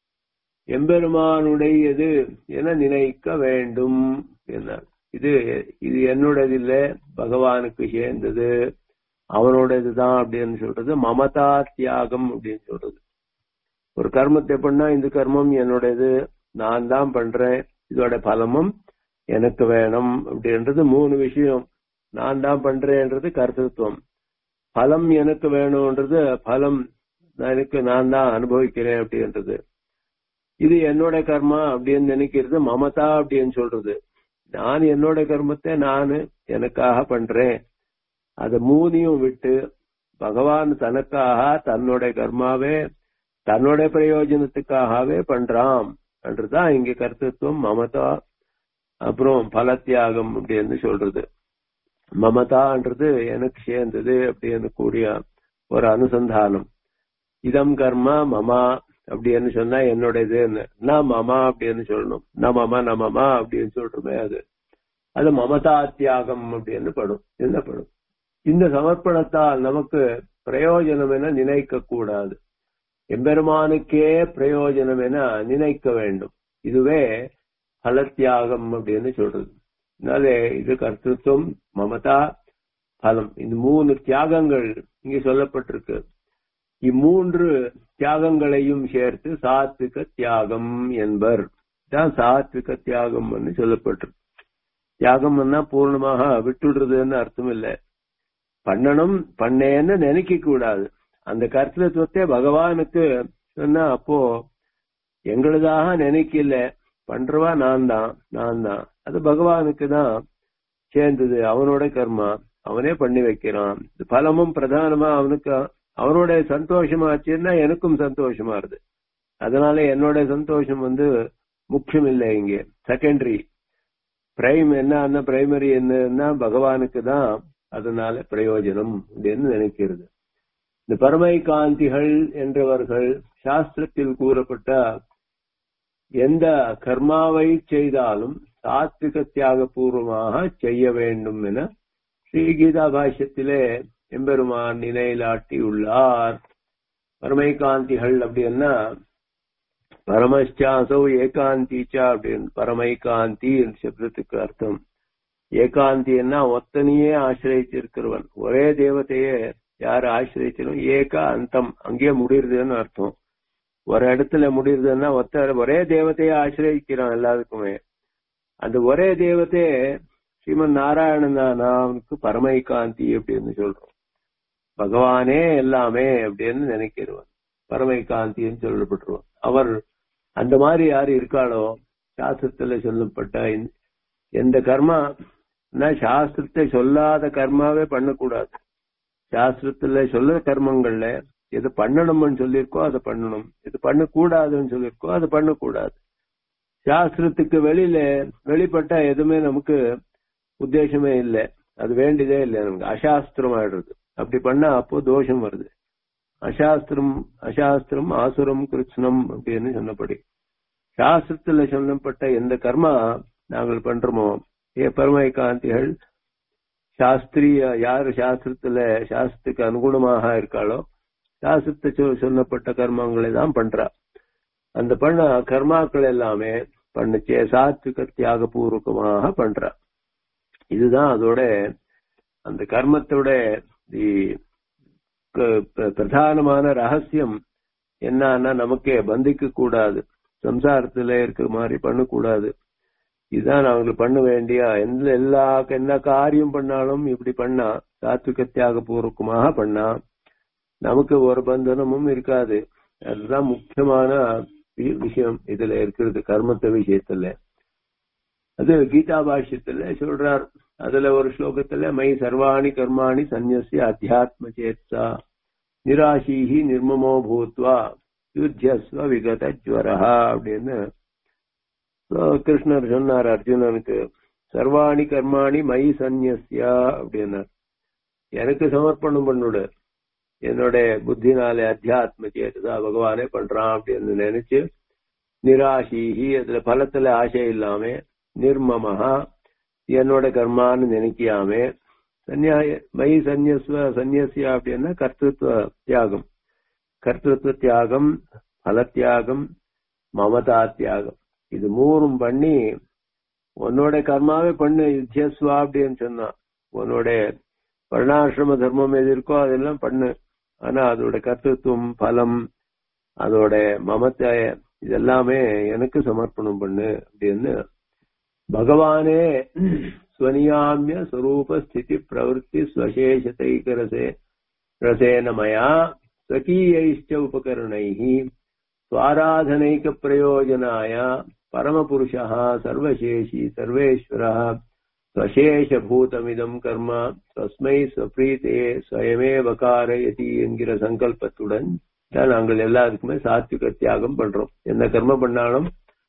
எம்பெருமானுடையது என நினைக்க வேண்டும் என்றார் இது இது என்னுடையது இல்ல பகவானுக்கு சேர்ந்தது அவனோடது தான் அப்படின்னு சொல்றது மமதா தியாகம் அப்படின்னு சொல்றது ஒரு கர்மத்தை பண்ணா இந்த கர்மம் என்னுடையது நான் தான் பண்றேன் இதோட பலமும் எனக்கு வேணும் அப்படின்றது மூணு விஷயம் நான் தான் பண்றேன்றது கர்த்தத்துவம் பலம் எனக்கு வேணும்ன்றது பலம் எனக்கு நான் தான் அனுபவிக்கிறேன் அப்படின்றது இது என்னோட கர்மா அப்படின்னு நினைக்கிறது மமதா அப்படின்னு சொல்றது நான் என்னோட கர்மத்தை நான் எனக்காக பண்றேன் அத மூணையும் விட்டு பகவான் தனக்காக தன்னோட கர்மாவே தன்னோட பிரயோஜனத்துக்காகவே பண்றான் என்றுதான் இங்க கர்த்தத்துவம் மமதா அப்புறம் பலத்தியாகம் அப்படின்னு சொல்றது மமதான்றது எனக்கு சேர்ந்தது அப்படின்னு கூடிய ஒரு அனுசந்தானம் இதம் கர்மா மமா அப்படின்னு சொன்னா என்னுடையதுன்னு நான் மமா அப்படின்னு சொல்லணும் ந மம நமமா அப்படின்னு சொல்றோமே அது அது மமதா தியாகம் அப்படின்னு படும் என்ன படும் இந்த சமர்ப்பணத்தால் நமக்கு பிரயோஜனம் என நினைக்க கூடாது எம்பெருமானுக்கே பிரயோஜனம் என நினைக்க வேண்டும் இதுவே பலத்தியாகம் அப்படின்னு சொல்றது அதனால இது கர்த்தத்துவம் மமதா பலம் இந்த மூணு தியாகங்கள் இங்க சொல்லப்பட்டிருக்கு இம்மூன்று தியாகங்களையும் சேர்த்து சாத்விக தியாகம் என்பர் தான் சாத்விக தியாகம் சொல்லப்பட்டிருக்கு தியாகம்னா பூர்ணமாக விட்டுடுறதுன்னு அர்த்தம் இல்லை பண்ணணும் பண்ணேன்னு நினைக்க கூடாது அந்த கர்த்தத்துவத்தை பகவானுக்கு சொன்னா அப்போ எங்களுதாக நினைக்கல பண்றவா நான் தான் நான் தான் அது பகவானுக்கு தான் சேர்ந்தது அவனோட கர்மா அவனே பண்ணி வைக்கிறான் பலமும் பிரதானமா அவனுக்கு அவனோட சந்தோஷமாச்சுன்னா எனக்கும் சந்தோஷமா இருது அதனால என்னோட சந்தோஷம் வந்து முக்கியம் இல்லை இங்க செகண்டரி பிரைம் என்ன பிரைமரி என்னன்னா பகவானுக்கு தான் அதனால பிரயோஜனம் அப்படின்னு நினைக்கிறது இந்த பரமை காந்திகள் என்றவர்கள் சாஸ்திரத்தில் கூறப்பட்ட எந்த கர்மாவை செய்தாலும் சாத்விக தியாக பூர்வமாக செய்ய வேண்டும் என ஸ்ரீ கீதா பாஷ்யத்திலே எம்பெருமான் நிலையிலாட்டி உள்ளார் பரமை காந்திகள் அப்படின்னா பரமச்சாசோ ஏகாந்திச்சா அப்படின்னு பரமைகாந்தி சப்தத்துக்கு அர்த்தம் ஏகாந்தின்னா ஒத்தனையே ஆசிரியச்சிருக்கிறவன் ஒரே தேவதையே யார் ஆசிரியச்சிலும் ஏக அந்தம் அங்கேயே முடியுதுன்னு அர்த்தம் ஒரு இடத்துல முடியுதுன்னா ஒத்த ஒரே தேவதையை ஆசிரியக்கிறான் எல்லாருக்குமே அந்த ஒரே தேவத்தை ஸ்ரீமன் நாராயணன் தான் அவனுக்கு பரமைகாந்தி அப்படின்னு சொல்றோம் பகவானே எல்லாமே அப்படின்னு நினைக்கிறவன் பரமைகாந்தின்னு சொல்லப்பட்டுருவான் அவர் அந்த மாதிரி யாரு இருக்காளோ சாஸ்திரத்துல சொல்லப்பட்ட எந்த கர்மா சாஸ்திரத்தை சொல்லாத கர்மாவே பண்ணக்கூடாது சாஸ்திரத்துல சொல்ல கர்மங்கள்ல எது பண்ணணும்னு சொல்லியிருக்கோ அதை பண்ணணும் எது பண்ணக்கூடாதுன்னு சொல்லியிருக்கோ அதை பண்ணக்கூடாது சாஸ்திரத்துக்கு வெளியில வெளிப்பட்ட எதுவுமே நமக்கு உத்தேசமே இல்லை அது வேண்டியதே இல்லை நமக்கு அசாஸ்திரம் ஆயிடுறது அப்படி பண்ணா அப்போ தோஷம் வருது அசாஸ்திரம் அசாஸ்திரம் ஆசுரம் கிருஷ்ணம் அப்படின்னு சொன்னபடி சாஸ்திரத்துல சொல்லப்பட்ட எந்த கர்மா நாங்கள் பண்றோமோ ஏ பரமை காந்திகள் சாஸ்திரிய யாரு சாஸ்திரத்துல சாஸ்திரத்துக்கு அனுகுணமாக இருக்காளோ சாஸ்திரத்தை சொல்லப்பட்ட கர்மங்களை தான் பண்றா அந்த பண்ண கர்மாக்கள் எல்லாமே பண்ணுச்சே சாத்விக தியாக பூர்வகமாக பண்றா இதுதான் அதோட அந்த கர்மத்தோட பிரதானமான ரகசியம் என்னன்னா நமக்கே பந்திக்க கூடாது சம்சாரத்துல இருக்கிற மாதிரி பண்ணக்கூடாது இதுதான் அவங்களுக்கு பண்ண வேண்டிய எந்த எல்லா என்ன காரியம் பண்ணாலும் இப்படி பண்ணா சாத்விக தியாக பூர்வகமாக பண்ணா நமக்கு ஒரு பந்தனமும் இருக்காது அதுதான் முக்கியமான விஷயம் இதுல இருக்கிறது கர்மத்த விஷயத்துல அது கீதா பாஷ்யத்துல சொல்றார் அதுல ஒரு ஸ்லோகத்துல மை சர்வாணி கர்மாணி சந்நிய அத்தியாத்ம சேத்சா நிராசீஹி நிர்மமோ பூத்வா யுத்தியஸ்வ விகத ஜுவரஹா அப்படின்னு கிருஷ்ணர் சொன்னார் அர்ஜுனனுக்கு சர்வாணி கர்மாணி மை சந்நியா அப்படின்னார் எனக்கு சமர்ப்பணம் பண்ணுடு என்னோட புத்தினாலே அத்தியாத்ம சேத்துதா பகவானே பண்றான் அப்படின்னு நினைச்சு நிராசீகி அதுல பலத்துல ஆசை இல்லாம நிர்மமஹா என்னோட கர்மான்னு நினைக்காமே சன்னியாய மை சந்நியஸ்வ சந்நியசியா அப்படின்னா கர்த்தத்துவ தியாகம் கர்த்தத்துவ தியாகம் பலத்தியாகம் மமதா தியாகம் இது மூணும் பண்ணி உன்னோட கர்மாவே பண்ணு யுத்தியஸ்வா அப்படின்னு சொன்னான் உன்னோட வர்ணாசிரம தர்மம் எது இருக்கோ அதெல்லாம் பண்ணு ஆனா அதோட கர்த்தத்துவம் பலம் அதோட மமத்தை இதெல்லாமே எனக்கு சமர்ப்பணம் பண்ணு அப்படின்னு பகவானே ஸ்வனியாமிய ஸ்வரூப ஸ்திதி பிரவருத்தி ஸ்வசேஷத்தைக ரசே ரசேன மயா ஸ்வகீயைஷ்ட உபகரணைः स्वाराधनैक प्रयोजनाय परमपुरुषः सर्वशेषी सर्वेश्वरः ஸ்வசேஷபூதமிதம் கர்ம ஸ்வஸ்மை ஸ்வப்ரீதே ஸ்வயமே வகாரயதி என்கிற சங்கல்பத்துடன் தான் நாங்கள் எல்லாருக்குமே சாத்விக தியாகம் பண்றோம் என்ன கர்ம பண்ணாலும்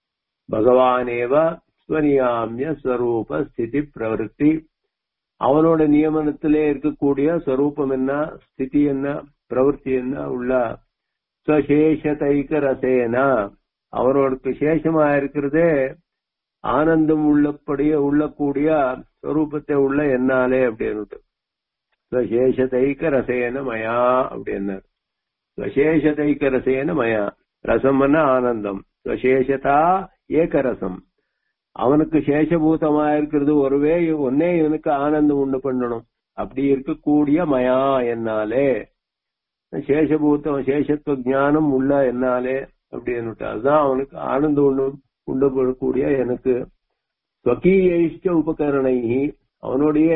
பகவானேவ ஸ்வனியாமிய ஸ்வரூப ஸ்திதி பிரவருத்தி அவனோட நியமனத்திலே இருக்கக்கூடிய ஸ்வரூபம் என்ன ஸ்திதி என்ன பிரவருத்தி என்ன உள்ள ஸ்வசேஷதைக ரசேனா அவரோட சேஷமா இருக்கிறதே ஆனந்தம் உள்ளபடியே உள்ளக்கூடிய ஸ்வரூபத்தை உள்ள என்னாலே அப்படின்னு ஸ்வசேஷதைக்க ரசேன மயா அப்படின்னார் ஸ்வசேஷதைக்க ரசேன மயா ரசம்னா ஆனந்தம் ஸ்வசேஷதா ஏகரசம் அவனுக்கு சேஷபூதமா இருக்கிறது ஒருவே ஒன்னே இவனுக்கு ஆனந்தம் உண்டு பண்ணணும் அப்படி இருக்கக்கூடிய மயா என்னாலே சேஷபூத்தம் சேஷத்துவ ஞானம் உள்ள என்னாலே அப்படின்னு அதுதான் அவனுக்கு ஆனந்தம் உண்டு உண்டு பண்ணக்கூடிய எனக்கு ஸ்வகீயிஷ்ட உபகரணை அவனுடைய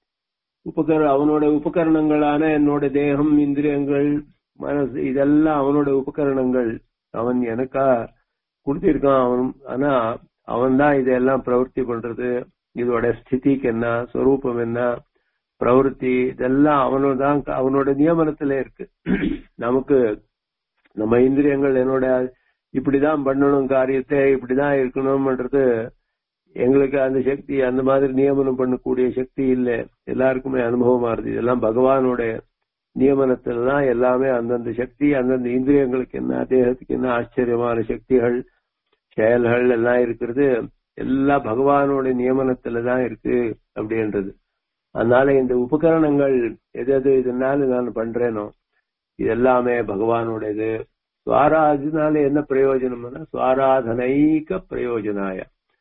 உபகர அவனோட உபகரணங்களான என்னோட தேகம் இந்திரியங்கள் மனசு இதெல்லாம் அவனோட உபகரணங்கள் அவன் எனக்கா கொடுத்திருக்கான் அவன் ஆனா அவன் தான் இதெல்லாம் பிரவருத்தி பண்றது இதோட ஸ்திதிக்கு என்ன ஸ்வரூபம் என்ன பிரவருத்தி இதெல்லாம் அவனோட தான் அவனோட நியமனத்துல இருக்கு நமக்கு நம்ம இந்திரியங்கள் என்னோட இப்படிதான் பண்ணணும் காரியத்தை இப்படிதான் இருக்கணும்ன்றது எங்களுக்கு அந்த சக்தி அந்த மாதிரி நியமனம் பண்ணக்கூடிய சக்தி இல்லை எல்லாருக்குமே அனுபவமா இருக்கு இதெல்லாம் பகவானோட நியமனத்துல தான் எல்லாமே அந்தந்த சக்தி அந்தந்த இந்திரியங்களுக்கு என்ன தேகத்துக்கு என்ன ஆச்சரியமான சக்திகள் செயல்கள் எல்லாம் இருக்கிறது எல்லாம் பகவானோட நியமனத்துல தான் இருக்கு அப்படின்றது அதனால இந்த உபகரணங்கள் எது எது இதனால நான் பண்றேனோ இது எல்லாமே பகவானோடது சுவாராதனால என்ன பிரயோஜனம்னா சுவாராதனைக்க பிரயோஜனாய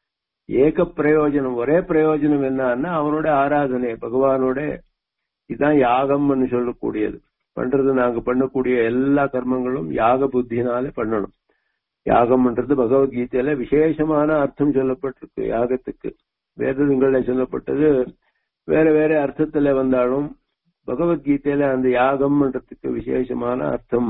ஏக பிரயோஜனம் ஒரே பிரயோஜனம் என்னன்னா அவனோட ஆராதனை பகவானோட இதுதான் யாகம்னு சொல்லக்கூடியது பண்றது நாங்க பண்ணக்கூடிய எல்லா கர்மங்களும் யாக புத்தினாலே பண்ணணும் யாகம்ன்றது பகவத்கீதையில விசேஷமான அர்த்தம் சொல்லப்பட்டிருக்கு யாகத்துக்கு வேதங்கள்ல சொல்லப்பட்டது வேற வேற அர்த்தத்துல வந்தாலும் பகவத்கீதையில அந்த யாகம்ன்றதுக்கு விசேஷமான அர்த்தம்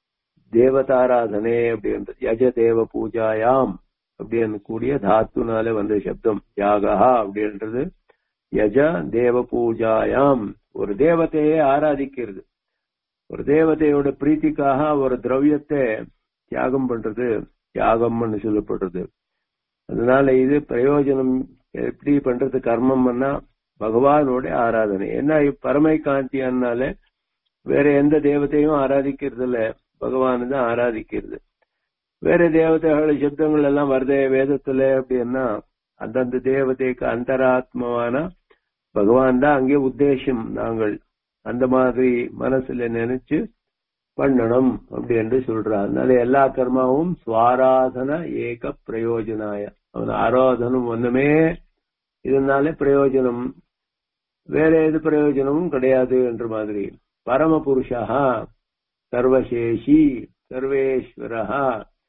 தேவதாராதனே அப்படின்றது யஜ தேவ பூஜாயாம் அப்படின்னு கூடிய தாத்துனால வந்த சப்தம் யாகா அப்படின்றது யஜ தேவ பூஜாயாம் ஒரு தேவதையை ஆராதிக்கிறது ஒரு தேவதையோட பிரீத்திக்காக ஒரு திரவியத்தை தியாகம் பண்றது தியாகம்னு சொல்லப்படுறது அதனால இது பிரயோஜனம் எப்படி பண்றது கர்மம்னா பகவானோட ஆராதனை என்ன பரமை காந்தியானால வேற எந்த தேவத்தையும் ஆராதிக்கிறது இல்ல பகவானு தான் ஆராதிக்கிறது வேற தேவதைகள் சப்தங்கள் எல்லாம் வருதே வேதத்துல அப்படின்னா அந்தந்த தேவதைக்கு அந்தராத்மவான பகவான் தான் அங்கே உத்தேசம் நாங்கள் அந்த மாதிரி மனசுல நினைச்சு பண்ணணும் அப்படி என்று சொல்றார் அதனால எல்லா கர்மாவும் சுவாராதன ஏக பிரயோஜனாய அவன் ஆராதனம் ஒண்ணுமே இதனால பிரயோஜனம் வேற எது பிரயோஜனமும் கிடையாது என்ற மாதிரி பரமபுருஷா சர்வசேஷி சர்வேஸ்வரா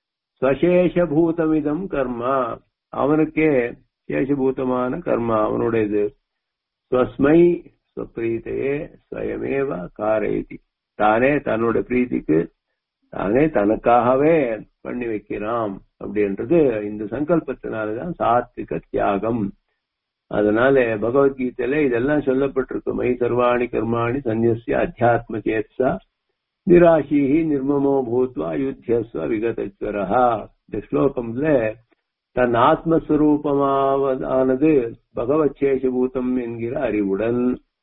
ஸ்வசேஷபூதமிதம் கர்மா அவனுக்கே சேஷபூதமான கர்மா அவனுடையது ஸ்வஸ்மை ஸ்வப்ரீத்தையே ஸ்வயமேவ காரயதி தானே தன்னோட பிரீத்திக்கு தானே தனக்காகவே பண்ணி வைக்கிறான் அப்படின்றது இந்த சங்கல்பத்தினாலதான் சாத்விக தியாகம் அதனால பகவத்கீதையில இதெல்லாம் சொல்லப்பட்டிருக்கு மை சர்வாணி கர்மாணி சந்நிய அத்தியாத்ம சேத்சா நிராசி நிர்மமோ பூத்வா யுத்தியஸ்வ விகதஸ்வரா இந்த ஸ்லோகம்ல தன் ஆத்மஸ்வரூபமாவதானது பகவத் சேஷபூதம் என்கிற அறிவுடன்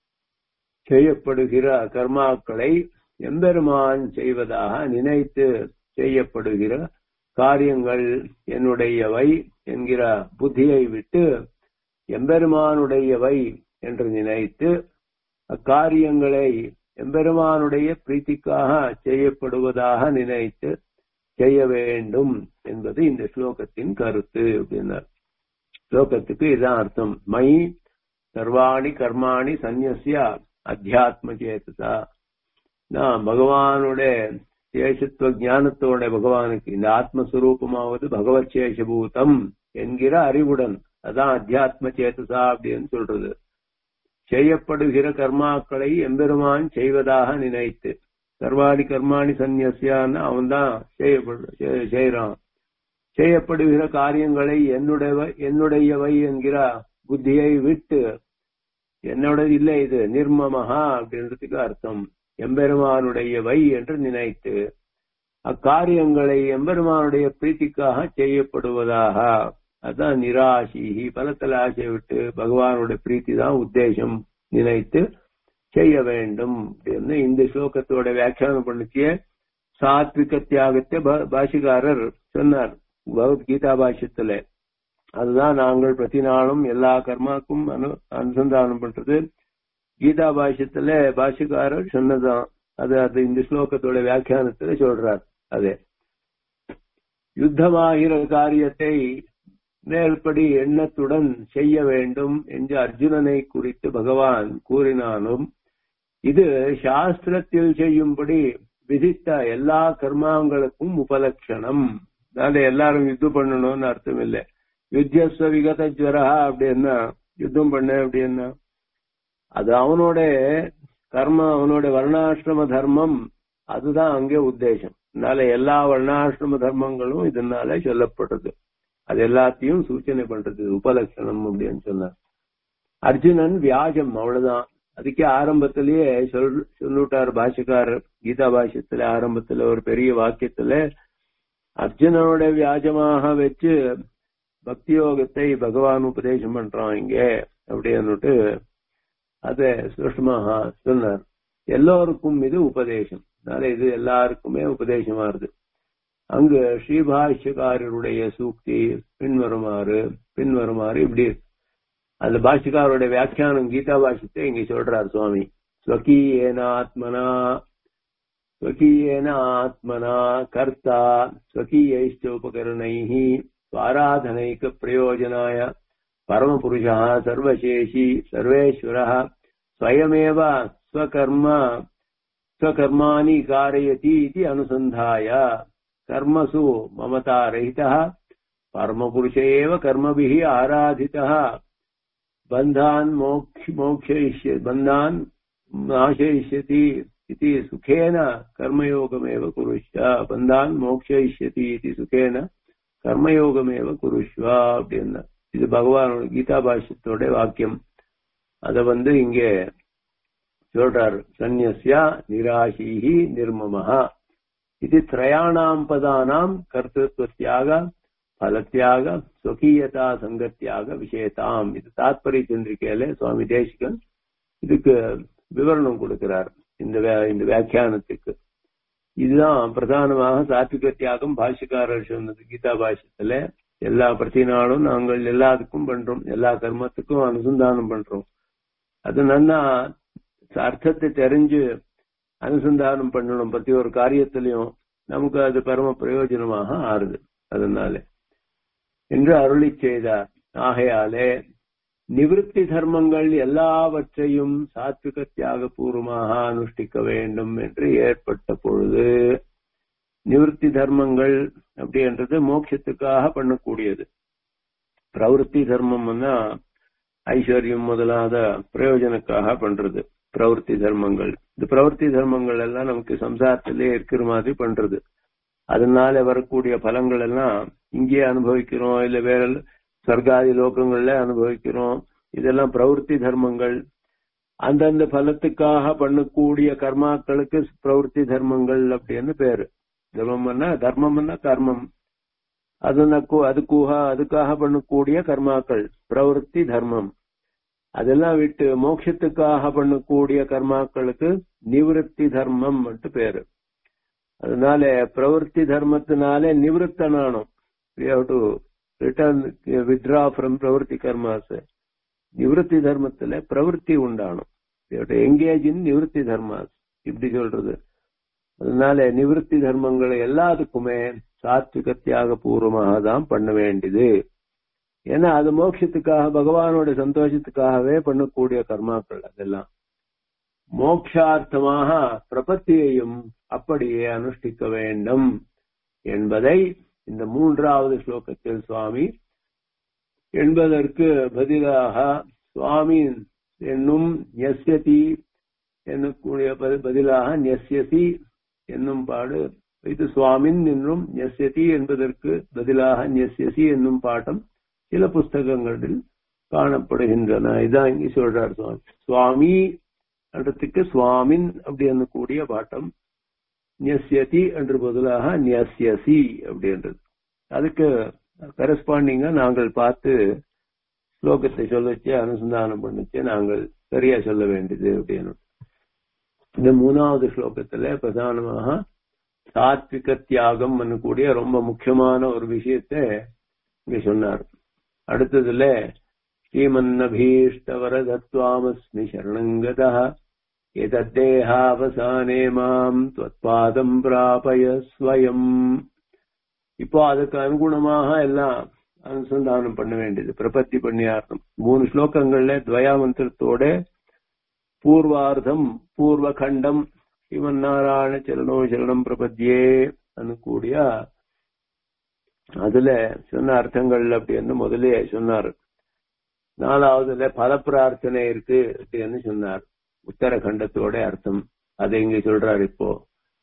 செய்யப்படுகிற கர்மாக்களை எம்பெருமான் செய்வதாக நினைத்து செய்யப்படுகிற காரியங்கள் என்னுடையவை என்கிற புத்தியை விட்டு எம்பெருமானுடையவை என்று நினைத்து அக்காரியங்களை எம்பெருமானுடைய பிரீத்திக்காக செய்யப்படுவதாக நினைத்து செய்ய வேண்டும் என்பது இந்த ஸ்லோகத்தின் கருத்து அப்படின்னார் ஸ்லோகத்துக்கு இதுதான் அர்த்தம் மை சர்வாணி கர்மாணி சந்நிய அத்தியாத்ம சேதசா நான் பகவானுடைய சேஷத்துவ ஞானத்தோட பகவானுக்கு இந்த ஆத்மஸ்வரூபமாவது பகவத் சேஷபூதம் என்கிற அறிவுடன் அதான் அத்தியாத்ம சேதசா அப்படின்னு சொல்றது செய்யப்படுகிற கர்மாக்களை எம்பெருமான் செய்வதாக நினைத்து சர்வாணி கர்மாணி சந்நியான்னு அவன் தான் செய்யறான் செய்யப்படுகிற காரியங்களை என்னுடைய என்னுடையவை என்கிற புத்தியை விட்டு என்னோட இல்லை இது நிர்மமஹா அப்படின்றதுக்கு அர்த்தம் எம்பெருமானுடையவை என்று நினைத்து அக்காரியங்களை எம்பெருமானுடைய பிரீத்திக்காக செய்யப்படுவதாக அதான் நிராசிஹி பலத்தில் ஆசை விட்டு பகவானுடைய பிரீத்தி தான் உத்தேசம் நினைத்து செய்ய வேண்டும் அப்படின்னு இந்த ஸ்லோகத்தோட வியாக்கியானம் பண்ணிச்சிய சாத்விக தியாகத்தை பாஷிகாரர் சொன்னார் பகவத்கீதா பாஷ்யத்துல அதுதான் நாங்கள் பிரதி நாளும் எல்லா கர்மாக்கும் அனு அனுசந்தானம் பண்றது கீதா பாஷ்யத்துல பாஷிகாரர் சொன்னதான் அது அது இந்த ஸ்லோகத்தோட வியாக்கியானத்துல சொல்றார் அதே யுத்தமாகிற காரியத்தை மேல்படி எண்ணத்துடன் செய்ய வேண்டும் என்று அர்ஜுனனை குறித்து பகவான் கூறினாலும் இது சாஸ்திரத்தில் செய்யும்படி விதித்த எல்லா கர்மாங்களுக்கும் உபலட்சணம் அதனால எல்லாரும் யுத்தம் பண்ணணும்னு அர்த்தம் இல்லை யுத்தியஸ்வ விகத ஜுவரா அப்படின்னா யுத்தம் பண்ண அப்படின்னா அது அவனோட கர்ம அவனோட வர்ணாசிரம தர்மம் அதுதான் அங்கே உத்தேசம் அதனால எல்லா வர்ணாசிரம தர்மங்களும் இதனால சொல்லப்படுறது அது எல்லாத்தையும் சூச்சனை பண்றது உபலட்சணம் அப்படின்னு சொன்னார் அர்ஜுனன் வியாஜம் அவ்வளவுதான் அதுக்கே ஆரம்பத்திலேயே சொல் சொல்லிவிட்டார் பாஷக்காரர் கீதா பாஷ்யத்துல ஆரம்பத்துல ஒரு பெரிய வாக்கியத்துல அர்ஜுனனோட வியாஜமாக வச்சு பக்தி யோகத்தை பகவான் உபதேசம் பண்றான் இங்க அப்படின்னுட்டு அத சுஷ்மாக சொன்னார் எல்லோருக்கும் இது உபதேசம் அதனால இது எல்லாருக்குமே உபதேசமா இருக்கு அங்கு ஸ்ரீபாஷ்யக்காரருடைய சூக்தி பின்வருமாறு பின்வருமாறு இப்படி அந்த பாஷ்யக்காரருடைய வியாக்கியானம் கீதா பாஷ்யத்தை இங்க சொல்றார் சுவாமி ஸ்வகீயேன ஆத்மனா ஸ்வகீயேன ஆத்மனா கர்த்தா ஸ்வகீயைஷ்ட உபகரணைः स्वाराधनैक प्रयोजनाय परमपुरुषः सर्वशेषी सर्वेश्वरः स्वयमेव स्वकर्म स्वकर्माणि कारयति इति अनुसन्धाय कर्मसु ममतारहितः परमपुरुष एव कर्मभिः आराधितः बन्धान् मोक्ष मोक्षयिष्य बन्धान् नाशयिष्यति इति सुखेन कर्मयोगमेव कुरुष्य बन्धान् मोक्षयिष्यति इति सुखेन கர்மயோகமேவ குருஷ்வா அப்படின்னா இது பகவானோட கீதா பாஷ்யத்தோட வாக்கியம் அத வந்து இங்கே சொல்றார் சந்நியஸ்யா நிராசீஹி நிர்மமஹா இது திரயாணாம் பதானாம் கர்த்தத்வத்தியாக பலத்தியாக ஸ்வகீயதா சங்கத்தியாக விஷயத்தாம் இது தாத்பரிய சந்திரிகையில சுவாமி தேசிகன் இதுக்கு விவரணம் கொடுக்கிறார் இந்த இந்த வியாக்கியானத்துக்கு இதுதான் பிரதானமாக சாத்விக தியாகம் பாஷ்யக்காரர் சொன்னது கீதா பாஷ்யத்துல எல்லா பிரதி நாளும் நாங்கள் எல்லாத்துக்கும் பண்றோம் எல்லா கர்மத்துக்கும் அனுசந்தானம் பண்றோம் அது நல்லா அர்த்தத்தை தெரிஞ்சு அனுசந்தானம் பண்ணணும் பத்தி ஒரு காரியத்திலையும் நமக்கு அது பரம பிரயோஜனமாக ஆறுது அதனால என்று அருளி செய்தார் ஆகையாலே நிவிருத்தி தர்மங்கள் எல்லாவற்றையும் சாத்விக தியாக பூர்வமாக அனுஷ்டிக்க வேண்டும் என்று ஏற்பட்ட பொழுது நிவிருத்தி தர்மங்கள் அப்படின்றது மோட்சத்துக்காக பண்ணக்கூடியது பிரவருத்தி தர்மம்னா ஐஸ்வர்யம் முதலாத பிரயோஜனக்காக பண்றது பிரவருத்தி தர்மங்கள் இந்த பிரவருத்தி தர்மங்கள் எல்லாம் நமக்கு சம்சாரத்திலே இருக்கிற மாதிரி பண்றது அதனால வரக்கூடிய பலங்கள் எல்லாம் இங்கே அனுபவிக்கிறோம் இல்ல வேற சர்க்காதி லோகங்கள்ல அனுபவிக்கிறோம் இதெல்லாம் பிரவருத்தி தர்மங்கள் அந்தந்த பலத்துக்காக பண்ணக்கூடிய கர்மாக்களுக்கு பிரவருத்தி தர்மங்கள் அப்படின்னு பேரு தர்மம்னா தர்மம்னா கர்மம் அதுனக்கு அதுக்கூக அதுக்காக பண்ணக்கூடிய கர்மாக்கள் பிரவருத்தி தர்மம் அதெல்லாம் விட்டு மோட்சத்துக்காக பண்ணக்கூடிய கர்மாக்களுக்கு நிவிருத்தி தர்மம் பேரு அதனால பிரவருத்தி தர்மத்தினாலே நிவிருத்தனானோம் to return withdraw from pravritti karmas நிவൃத்தி தர்மத்துல பிரவருத்தி உண்டானும் எங்கேஜ் இன் நிவൃத்தி தர்மாஸ் இப்படி சொல்றது அதனால நிவൃத்தி தர்மங்களை எல்லாத்துக்குமே சாத்விக தியாக பூர்வமாக தான் பண்ண வேண்டியது ஏன்னா அது மோட்சத்துக்காக பகவானோட சந்தோஷத்துக்காகவே பண்ணக்கூடிய கர்மாக்கள் அதெல்லாம் மோக்ஷார்த்தமாக பிரபத்தியையும் அப்படியே அனுஷ்டிக்க வேண்டும் என்பதை இந்த மூன்றாவது ஸ்லோகத்தில் சுவாமி என்பதற்கு பதிலாக சுவாமி என்னும் நெஸ்யதி என்னக்கூடிய பதிலாக நெஸ்யசி என்னும் பாடு இது சுவாமின் என்றும் நெஸ்யதி என்பதற்கு பதிலாக நெஸ்யசி என்னும் பாட்டம் சில புஸ்தகங்களில் காணப்படுகின்றன இதான் இங்கே சொல்றார் சுவாமி சுவாமி அடுத்துக்கு சுவாமின் அப்படி கூடிய பாட்டம் நியஸ்யதி என்று பதிலாக நியஸ்யசி அப்படின்றது அதுக்கு கரஸ்பாண்டிங்கா நாங்கள் பார்த்து ஸ்லோகத்தை சொல்லச்சு அனுசந்தானம் பண்ணிச்சு நாங்கள் சரியா சொல்ல வேண்டியது அப்படின்னு இந்த மூணாவது ஸ்லோகத்துல பிரதானமாக சாத்விக தியாகம் கூடிய ரொம்ப முக்கியமான ஒரு விஷயத்தை இங்க சொன்னார் அடுத்ததுல ஸ்ரீமன்னபீஷ்டவரதத்வாமஸ்மி சரணங்கதா எதத்தேகாவசானே மாம் துவத்பாதம் பிராபய ஸ்வயம் இப்போ அதுக்கு அனுகுணமாக எல்லாம் அனுசந்தானம் பண்ண வேண்டியது பிரபத்தி பண்ணியார்த்தம் மூணு ஸ்லோகங்கள்ல துவயா மந்திரத்தோட பூர்வார்த்தம் பூர்வ கண்டம் சிவன் நாராயண சரணோ சரணம் பிரபத்தியே கூடிய அதுல சொன்ன அர்த்தங்கள் அப்படின்னு முதலே சொன்னார் நாலாவதுல பல பிரார்த்தனை இருக்கு அப்படின்னு சொன்னார் உத்தரகண்டத்தோட அர்த்தம் அதை இங்க சொல்றாரு இப்போ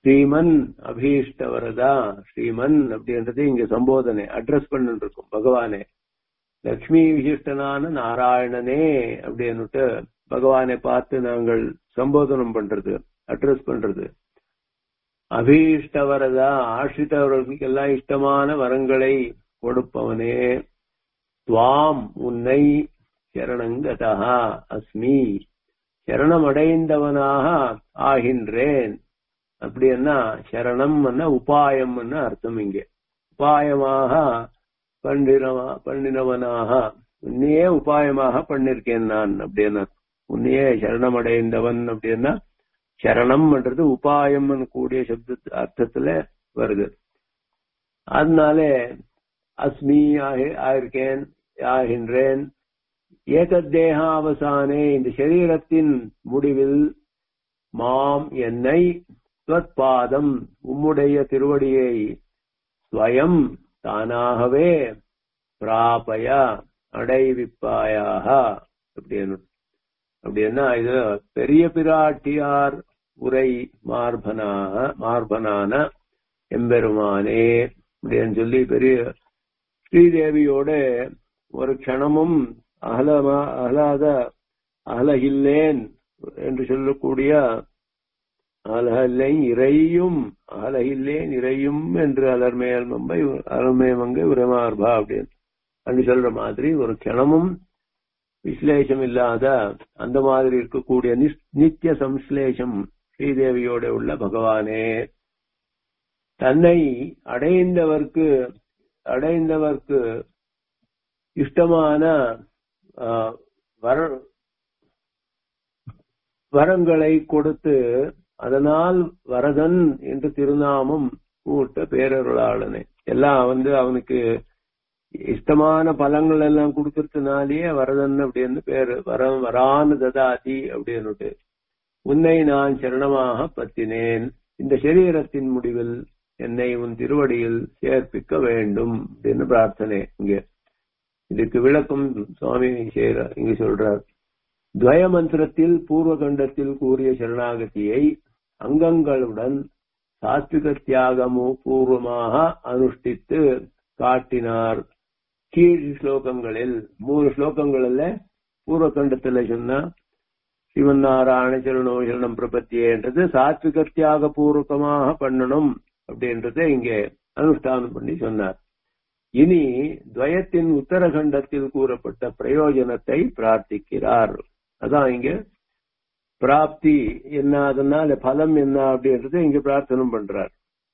ஸ்ரீமன் அபீஷ்டவரதா ஸ்ரீமன் அப்படின்றது இங்க சம்போதனை அட்ரஸ் பண்ணிட்டு இருக்கும் பகவானே லக்ஷ்மி விசிஷ்டனான நாராயணனே அப்படின்னுட்டு பகவானை பார்த்து நாங்கள் சம்போதனம் பண்றது அட்ரஸ் பண்றது அபீஷ்டவரதா ஆசிரித்தவர்களுக்கு எல்லாம் இஷ்டமான வரங்களை கொடுப்பவனே துவாம் உன்னை சரணங்கதா அஸ்மி சரணமடைந்தவனாக ஆகின்றேன் அப்படின்னா சரணம் உபாயம் அர்த்தம் இங்கே உபாயமாக பண்ணினவா பண்ணினவனாக உன்னையே உபாயமாக பண்ணிருக்கேன் நான் அப்படின்னா உன்னையே சரணமடைந்தவன் அப்படின்னா சரணம்ன்றது உபாயம் கூடிய சப்த அர்த்தத்துல வருது அதனால அஸ்மி ஆயிருக்கேன் ஆகின்றேன் ஏகத்தேக அவசானே இந்த சரீரத்தின் முடிவில் மாம் என்னை பாதம் உம்முடைய திருவடியை ஸ்வயம் தானாகவே பிராபய அடைவிப்பாயாக அப்படின்னு அப்படின்னா இது பெரிய பிராட்டியார் உரை மார்பனாக மார்பனான எம்பெருமானே அப்படின்னு சொல்லி பெரிய ஸ்ரீதேவியோட ஒரு க்ஷணமும் அகலமா அகலாத அகலகில்லேன் என்று சொல்லக்கூடிய அலகல்லை இறையும் அகலகில்லேன் இறையும் என்று அலர்மேல் மம்பை அலர்மே மங்கை உரமார்பா அப்படின்னு அப்படி சொல்ற மாதிரி ஒரு கிணமும் விஸ்லேஷம் இல்லாத அந்த மாதிரி இருக்கக்கூடிய நித்திய சம்ஸ்லேஷம் ஸ்ரீதேவியோட உள்ள பகவானே தன்னை அடைந்தவர்க்கு அடைந்தவர்க்கு இஷ்டமான வர வரங்களை கொடுத்து அதனால் வரதன் என்று திருநாமம் கூட்ட பேரருளாளனே எல்லாம் வந்து அவனுக்கு இஷ்டமான பழங்கள் எல்லாம் கொடுக்கறதுனாலேயே வரதன் அப்படின்னு பேரு வரம் வரான்னு ததாதி அப்படின்னுட்டு உன்னை நான் சரணமாக பத்தினேன் இந்த சரீரத்தின் முடிவில் என்னை உன் திருவடியில் சேர்ப்பிக்க வேண்டும் அப்படின்னு பிரார்த்தனை இங்க இதுக்கு விளக்கம் சுவாமி இங்க சொல்றார் துவய மந்திரத்தில் பூர்வ கண்டத்தில் கூறிய சரணாகதியை அங்கங்களுடன் சாத்விக தியாகமு பூர்வமாக அனுஷ்டித்து காட்டினார் கீழ் ஸ்லோகங்களில் மூணு ஸ்லோகங்கள்ல பூர்வ கண்டத்துல சொன்னா சிவன் நாராயண சரணோ சரணம் பிரபத்தியன்றது சாத்விக தியாக பூர்வகமாக பண்ணணும் அப்படின்றத இங்கே அனுஷ்டானம் பண்ணி சொன்னார் இனி துவயத்தின் உத்தரகண்டத்தில் கூறப்பட்ட பிரயோஜனத்தை பிரார்த்திக்கிறார் அதான் இங்க பிராப்தி என்ன அதனால பலம் என்ன அப்படின்றத இங்க பிரார்த்தனை பண்றார்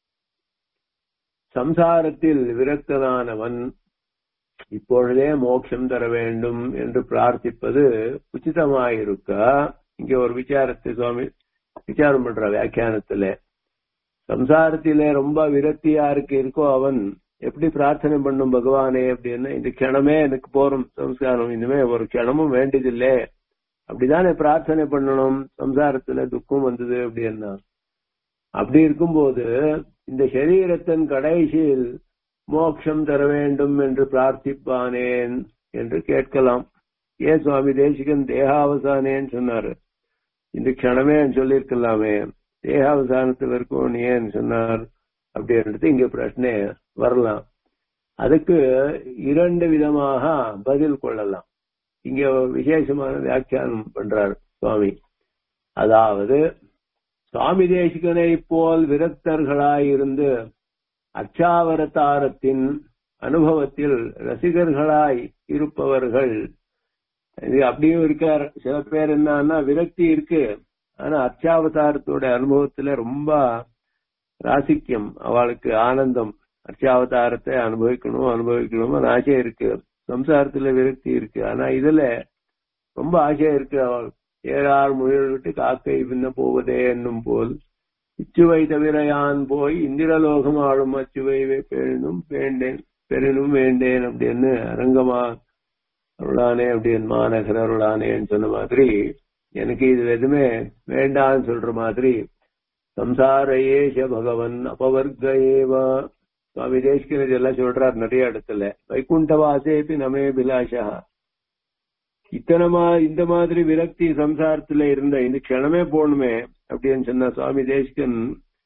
சம்சாரத்தில் விரக்தனானவன் இப்பொழுதே மோட்சம் தர வேண்டும் என்று பிரார்த்திப்பது உச்சிதமாயிருக்க இங்க ஒரு விசாரத்தை சுவாமி விசாரம் பண்ற வியாக்கியானத்துல சம்சாரத்திலே ரொம்ப விரக்தி யாருக்கு இருக்கோ அவன் எப்படி பிரார்த்தனை பண்ணும் பகவானே அப்படின்னா இந்த கிணமே எனக்கு போறோம் சம்ஸ்காரம் இனிமே ஒரு கிணமும் வேண்டியதில்லை அப்படிதானே பிரார்த்தனை பண்ணணும் சம்சாரத்துல துக்கம் வந்தது அப்படின்னா அப்படி இருக்கும்போது இந்த சரீரத்தின் கடைசியில் மோட்சம் தர வேண்டும் என்று பிரார்த்திப்பானேன் என்று கேட்கலாம் ஏன் சுவாமி தேசிகன் தேகாவசானேன்னு சொன்னாரு இந்த க்ஷணமே சொல்லியிருக்கலாமே தேகாவசானத்தில் இருக்கும் ஏன் சொன்னார் அப்படின்றது இங்க பிரச்சனை வரலாம் அதுக்கு இரண்டு விதமாக பதில் கொள்ளலாம் இங்க விசேஷமான வியாக்கியானம் பண்றார் சுவாமி அதாவது சுவாமி தேசிகனை போல் விரக்தர்களாயிருந்து அச்சாவரத்தாரத்தின் அனுபவத்தில் ரசிகர்களாய் இருப்பவர்கள் இது அப்படியும் இருக்கார் சில பேர் என்னன்னா விரக்தி இருக்கு ஆனா அர்ச்சாவதாரத்தோட அனுபவத்துல ரொம்ப ராசிக்கியம் அவளுக்கு ஆனந்தம் அர்ச்சாவதாரத்தை அனுபவிக்கணும் அனுபவிக்கணும் ஆசை இருக்கு சம்சாரத்துல விரக்தி இருக்கு ஆனா இதுல ரொம்ப ஆசையா இருக்கு அவள் ஏறார் முயல் விட்டு காக்கை பின்ன போவதே என்னும் போல் இச்சுவை தவிர யான் போய் இந்திரலோகம் ஆளும் அச்சுவை பெரினும் வேண்டேன் பெரினும் வேண்டேன் அப்படின்னு அரங்கமா அருளானே அப்படின்னு மாநகர அருளானேன்னு சொன்ன மாதிரி எனக்கு இது எதுவுமே வேண்டான்னு சொல்ற மாதிரி சம்சார ஏஷ பகவன் அபவர்க்க ஏவா சுவாமி தேசிகன் இதெல்லாம் சொல்றார் நிறைய இடத்துல வைகுண்டவாசேபி நமே பிலாஷா இத்தனமா இந்த மாதிரி விரக்தி சம்சாரத்துல இருந்த இந்த க்ஷணமே போகணுமே அப்படின்னு சொன்ன சுவாமி தேசிகன்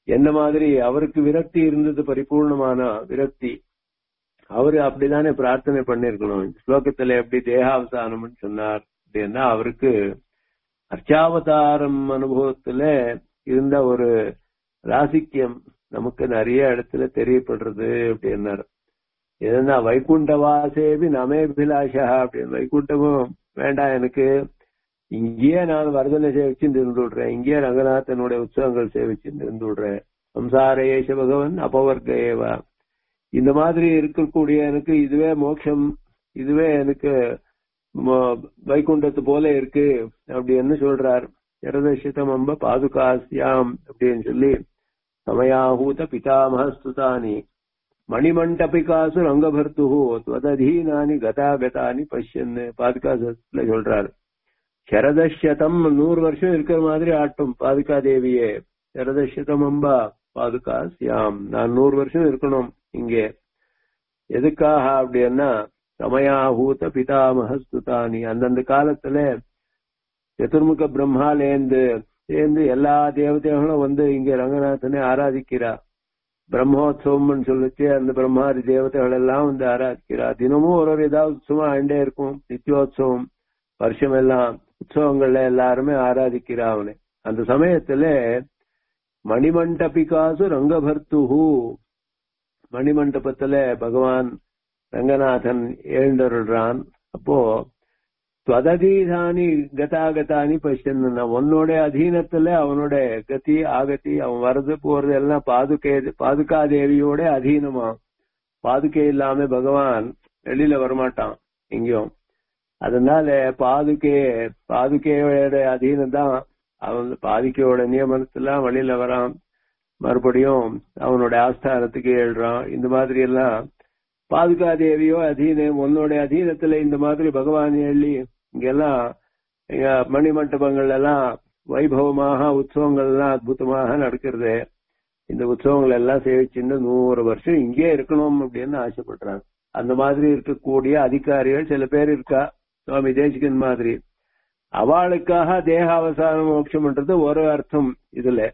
என்ன மாதிரி அவருக்கு விரக்தி இருந்தது பரிபூர்ணமான விரக்தி அவரு அப்படிதானே பிரார்த்தனை பண்ணிருக்கணும் ஸ்லோகத்துல எப்படி தேகாவசானம்னு சொன்னார் அப்படின்னா அவருக்கு அர்ச்சாவதாரம் அனுபவத்துல இருந்த ஒரு ராசிக்கியம் நமக்கு நிறைய இடத்துல தெரியப்படுறது அப்படின்னாரு எதுனா வைகுண்டவாசேபி நமேபிலாஷா அப்படின்னு வைகுண்டமும் வேண்டாம் எனக்கு இங்கேயே நான் வரதனை சேவிச்சு இருந்து விடுறேன் இங்கேயே ரங்கநாதனுடைய உற்சவங்கள் சேவிச்சு இருந்து விடுறேன் சம்சாரேஷ பகவன் அபவர்க்க ஏவா இந்த மாதிரி இருக்கக்கூடிய எனக்கு இதுவே மோட்சம் இதுவே எனக்கு வைகுண்டத்து போல இருக்கு அப்படின்னு சொல்றார் இரதசிதம் அம்ப பாதுகாசியாம் அப்படின்னு சொல்லி சமயாஹூத பிதாமகஸ்துதானி மணிமண்டபிகாசு ரங்கபர்த்து துவததீனானி கதாகதானி பஷ்யன் பாதுகாசத்துல சொல்றாரு சரதசதம் நூறு வருஷம் இருக்கிற மாதிரி ஆட்டும் பாதுகா தேவியே சரதசதம் அம்பா பாதுகா சியாம் நான் நூறு வருஷம் இருக்கணும் இங்கே எதுக்காக அப்படின்னா சமயாஹூத பிதாமகஸ்துதானி அந்தந்த காலத்துல சதுர்முக பிரம்மாலேந்து சேர்ந்து எல்லா தேவதைகளும் வந்து இங்க ரங்கநாதனை ஆராதிக்கிறா பிரம்மோத்சவம்னு சொல்லிச்சு அந்த பிரம்மாதி தேவதைகள் எல்லாம் வந்து ஆராதிக்கிறா தினமும் ஒரு ஒரு ஏதாவது உற்சவம் ஆண்டே இருக்கும் நித்தியோத்சவம் வருஷம் எல்லாம் உற்சவங்கள்ல எல்லாருமே ஆராதிக்கிறா அவனை அந்த சமயத்துல மணிமண்டபிகாசு ரங்கபர்த்துஹு மணிமண்டபத்துல பகவான் ரங்கநாதன் எழுந்தருள்றான் அப்போ ஸ்வததீதானி கதாகதானி பஷ்யன் உன்னோட அதீனத்துல அவனோட கதி ஆகத்தி அவன் வர்றது போறது எல்லாம் பாதுகே பாதுகா தேவியோட அதீனமா பாதுகை இல்லாம பகவான் வெளியில வரமாட்டான் எங்கேயும் அதனால பாதுகே பாதுகையோட அதீனம் தான் அவன் பாதுகையோட நியமனத்துல வெளியில வரான் மறுபடியும் அவனோட ஆஸ்தானத்துக்கு எழுறான் இந்த மாதிரி எல்லாம் பாதுகா தேவியோ அதீனம் உன்னோட அதீனத்துல இந்த மாதிரி பகவான் எள்ளி இங்கெல்லாம் எங்க மணிமண்டபங்கள் எல்லாம் வைபவமாக உற்சவங்கள் எல்லாம் அற்புதமாக நடக்கிறது இந்த உற்சவங்கள் எல்லாம் சேவிச்சுன்னு நூறு வருஷம் இங்கே இருக்கணும் அப்படின்னு ஆசைப்படுறாங்க அந்த மாதிரி இருக்கக்கூடிய அதிகாரிகள் சில பேர் இருக்கா சுவாமி தேசிகன் மாதிரி அவளுக்காக தேகாவசான மோட்சம்ன்றது ஒரு அர்த்தம் இதுல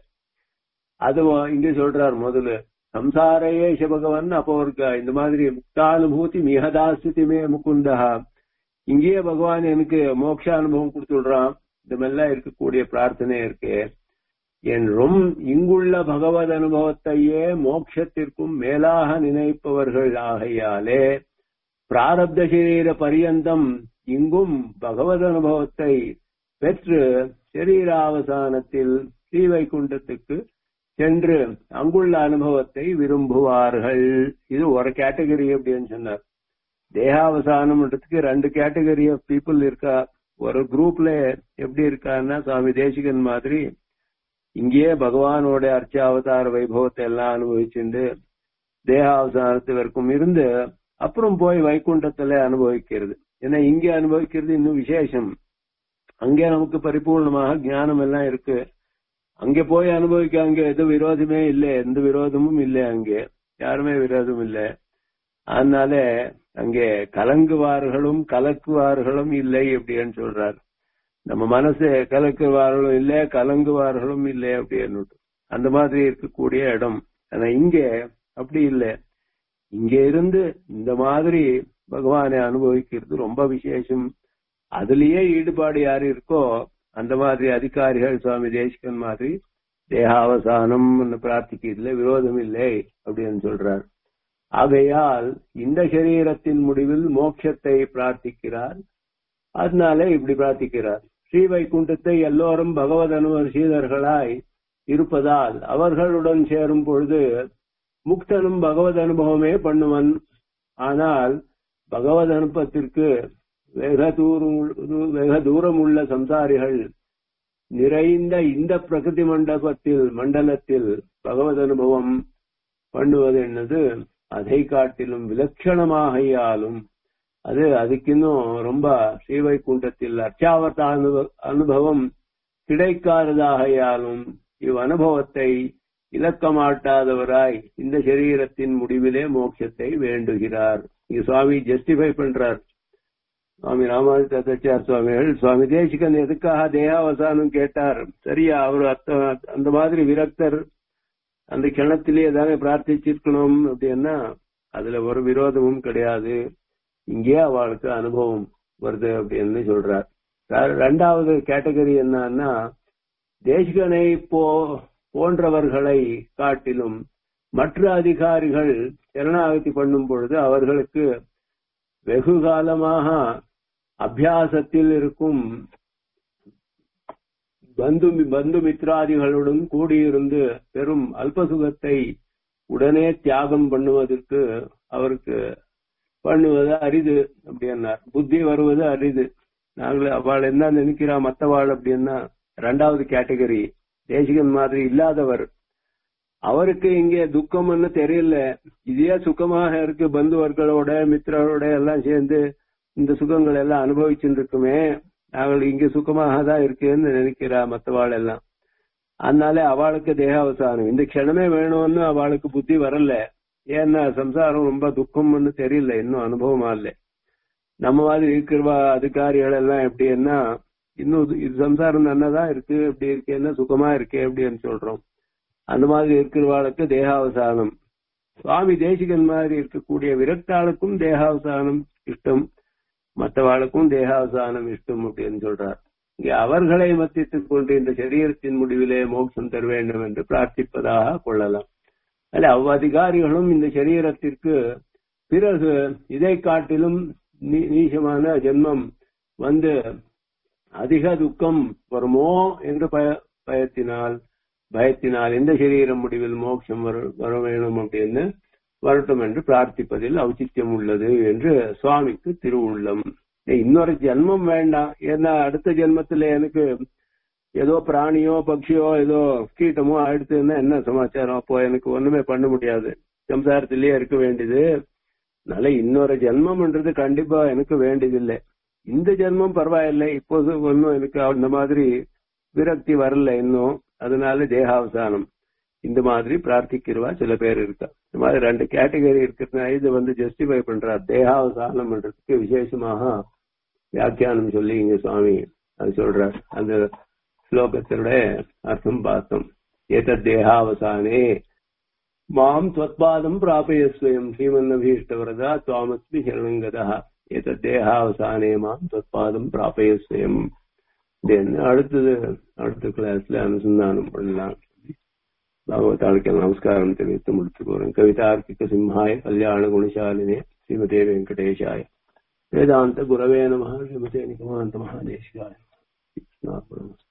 அது இங்க சொல்றார் முதல்ல சம்சாரேஷ பகவன் அப்பவர்க்க இந்த மாதிரி முக்தானுபூதி மிகதாஸ்திமே முகுந்தா இங்கேயே பகவான் எனக்கு மோட்ச அனுபவம் கொடுத்துடுறான் இந்த மாதிரிலாம் இருக்கக்கூடிய பிரார்த்தனை இருக்கு என்றும் இங்குள்ள பகவத் அனுபவத்தையே மோட்சத்திற்கும் மேலாக நினைப்பவர்கள் ஆகையாலே பிராரப்த சரீர பரியந்தம் இங்கும் பகவத் அனுபவத்தை பெற்று சரீராவசானத்தில் ஸ்ரீவைகுண்டத்துக்கு சென்று அங்குள்ள அனுபவத்தை விரும்புவார்கள் இது ஒரு கேட்டகரி அப்படின்னு சொன்னார் தேகாவசானம்ன்றதுக்கு ரெண்டு கேட்டகரி ஆஃப் பீப்புள் இருக்கா ஒரு குரூப்ல எப்படி இருக்கான்னா சுவாமி தேசிகன் மாதிரி இங்கேயே பகவானோட அர்ச்சாவதார வைபவத்தை எல்லாம் அனுபவிச்சுண்டு தேகாவசானத்து வரைக்கும் இருந்து அப்புறம் போய் வைகுண்டத்துல அனுபவிக்கிறது ஏன்னா இங்கே அனுபவிக்கிறது இன்னும் விசேஷம் அங்கே நமக்கு பரிபூர்ணமாக ஞானம் எல்லாம் இருக்கு அங்க போய் அனுபவிக்க அங்க எது விரோதமே இல்லை எந்த விரோதமும் இல்லை அங்கே யாருமே விரோதம் இல்லை அதனால அங்கே கலங்குவார்களும் கலக்குவார்களும் இல்லை அப்படின்னு சொல்றார் நம்ம மனசு கலக்குவார்களும் இல்லை கலங்குவார்களும் இல்லை அப்படின்னு அந்த மாதிரி இருக்கக்கூடிய இடம் ஆனா இங்க அப்படி இல்லை இங்க இருந்து இந்த மாதிரி பகவானை அனுபவிக்கிறது ரொம்ப விசேஷம் அதுலயே ஈடுபாடு யாரு இருக்கோ அந்த மாதிரி அதிகாரிகள் சுவாமி தேசிகன் மாதிரி தேகாவசானம் பிரார்த்திக்கிறதுல விரோதம் இல்லை அப்படின்னு சொல்றார் ஆகையால் இந்த சரீரத்தின் முடிவில் மோட்சத்தை பிரார்த்திக்கிறார் அதனால இப்படி பிரார்த்திக்கிறார் ஸ்ரீ வைகுண்டத்தை எல்லோரும் பகவத் அனுபவசீதர்களாய் இருப்பதால் அவர்களுடன் சேரும் பொழுது முக்தனும் பகவத் அனுபவமே பண்ணுவன் ஆனால் பகவத் அனுபவத்திற்கு வெக தூரம் வெக தூரம் உள்ள சம்சாரிகள் நிறைந்த இந்த பிரகிருதி மண்டபத்தில் மண்டலத்தில் பகவத் அனுபவம் பண்ணுவது என்னது அதை காட்டிலும் விலட்சணமாகையாலும் அது அதுக்கின்னும் ரொம்ப ஸ்ரீவைகுண்டத்தில் அர்ச்சாவர்த்த அனுபவம் கிடைக்காததாகையாலும் இவ் அனுபவத்தை இழக்க மாட்டாதவராய் இந்த சரீரத்தின் முடிவிலே மோட்சத்தை வேண்டுகிறார் இங்க சுவாமி ஜஸ்டிஃபை பண்றார் சுவாமி ராமானுஜாச்சார் சுவாமிகள் சுவாமி தேசிகன் எதுக்காக தேகாவசானம் கேட்டார் சரியா அவர் அந்த மாதிரி விரக்தர் அந்த கிணத்திலேயே தானே பிரார்த்திச்சிருக்கணும் அப்படின்னா அதுல ஒரு விரோதமும் கிடையாது இங்கேயே அவளுக்கு அனுபவம் வருது அப்படின்னு சொல்றார் ர- ரெண்டாவது கேட்டகரி என்னன்னா தேசிகனை போ போன்றவர்களை காட்டிலும் மற்ற அதிகாரிகள் சரணாகதி பண்ணும் பொழுது அவர்களுக்கு வெகு காலமாக அபியாசத்தில் இருக்கும் பந்து பந்து மித்ராதிகளுடன் கூடியிருந்து பெரும் அல்பசுகத்தை உடனே தியாகம் பண்ணுவதற்கு அவருக்கு பண்ணுவது அரிது அப்படின்னார் புத்தி வருவது அரிது நாங்கள் அவள் என்ன நினைக்கிறா மத்தவாள் அப்படின்னா ரெண்டாவது கேட்டகரி தேசிகன் மாதிரி இல்லாதவர் அவருக்கு இங்கே துக்கம்னு தெரியல இதே சுகமாக இருக்கு பந்துவர்களோட மித்திரோட எல்லாம் சேர்ந்து இந்த சுகங்கள் எல்லாம் அனுபவிச்சுட்டு இருக்குமே நாங்கள் இங்க சுகமாக தான் இருக்குன்னு நினைக்கிறா மத்தவாள் எல்லாம் அதனால அவளுக்கு தேகாவசானம் இந்த க்ஷணமே வேணும்னு அவளுக்கு புத்தி வரல ஏன்னா சம்சாரம் ரொம்ப துக்கம்னு தெரியல இன்னும் அனுபவமா இல்ல நம்ம மாதிரி இருக்கிறவா அதிகாரிகள் எல்லாம் எப்படின்னா இன்னும் இது- இது சம்சாரம் நன்னதான் இருக்கு இப்படி இருக்கேன்னா சுகமா இருக்கே அப்படின்னு சொல்றோம் அந்த மாதிரி இருக்கிறவாளுக்கு தேகாவசானம் சுவாமி தேசிகன் மாதிரி இருக்கக்கூடிய விரக்தாளுக்கும் தேகாவசானம் இஷ்டம் மற்றவாளுக்கும் தேகாவசானம் இஷ்டம் அப்படின்னு சொல்றார் இங்கே அவர்களை மத்தித்துக் கொண்டு இந்த சரீரத்தின் முடிவிலே மோட்சம் தர வேண்டும் என்று பிரார்த்திப்பதாக கொள்ளலாம் அல்ல அவ்வதிகாரிகளும் இந்த சரீரத்திற்கு பிறகு இதை காட்டிலும் நீ- நீசமான ஜென்மம் வந்து அதிக துக்கம் வருமோ என்று பய பயத்தினால் பயத்தினால் இந்த சரீரம் முடிவில் மோட்சம் வர வர வேணும் அப்படின்னு வரட்டும் என்று பிரார்த்திப்பதில் ஔச்சித்யம் உள்ளது என்று சுவாமிக்கு திருவுள்ளம் ஏய், இன்னொரு ஜென்மம் வேண்டாம் ஏன்னா அடுத்த ஜென்மத்துல எனக்கு ஏதோ பிராணியோ பட்சியோ ஏதோ கீட்டமோ ஆயிடுத்துன்னா என்ன சமாச்சாரம் அப்போ எனக்கு ஒண்ணுமே பண்ண முடியாது சம்சாரத்திலேயே இருக்க வேண்டியது அதனால இன்னொரு ஜென்மம்ன்றது கண்டிப்பா எனக்கு வேண்டியதில்லை இந்த ஜென்மம் பரவாயில்லை இப்போது ஒன்னும் எனக்கு அந்த மாதிரி விரக்தி வரல இன்னும் அதனால தேகாவசானம் இந்த மாதிரி பிரார்த்திக்கிறவா சில பேர் இருக்கா இந்த மாதிரி ரெண்டு கேட்டகரி இருக்கிறதுனால இது வந்து ஜஸ்டிஃபை பண்றார் தேகாவசானம்ன்றதுக்கு விசேஷமாக வியாக்கியானம் சொல்லி இங்க சுவாமி அது சொல்றார் அந்த ஸ்லோகத்தினுடைய அர்த்தம் பார்த்தோம் ஏதத் தேகாவசானே மாம் त्वत्पादं प्रापयस्वयं श्रीमन्नभीष्टवरदा त्वामस्मि शरणङ्गतः ஏதத் தேகாவசானே மாம் त्वत्पादं प्रापयस्वयं தென் அடுத்தது அடுத்த கிளாஸ்ல அனுசந்தானம் பண்ணலாம் பகவதாளுக்கு நமஸ்காரம் தெரிவித்து முடித்துக்கோறேன் கவிதார்க்கிக சிம்ஹாய கல்யாண குணசாலினே ஸ்ரீமதே வெங்கடேஷாய வேதாந்த குரவே நம ஸ்ரீமதே நிகமாந்த மகாதேஷாய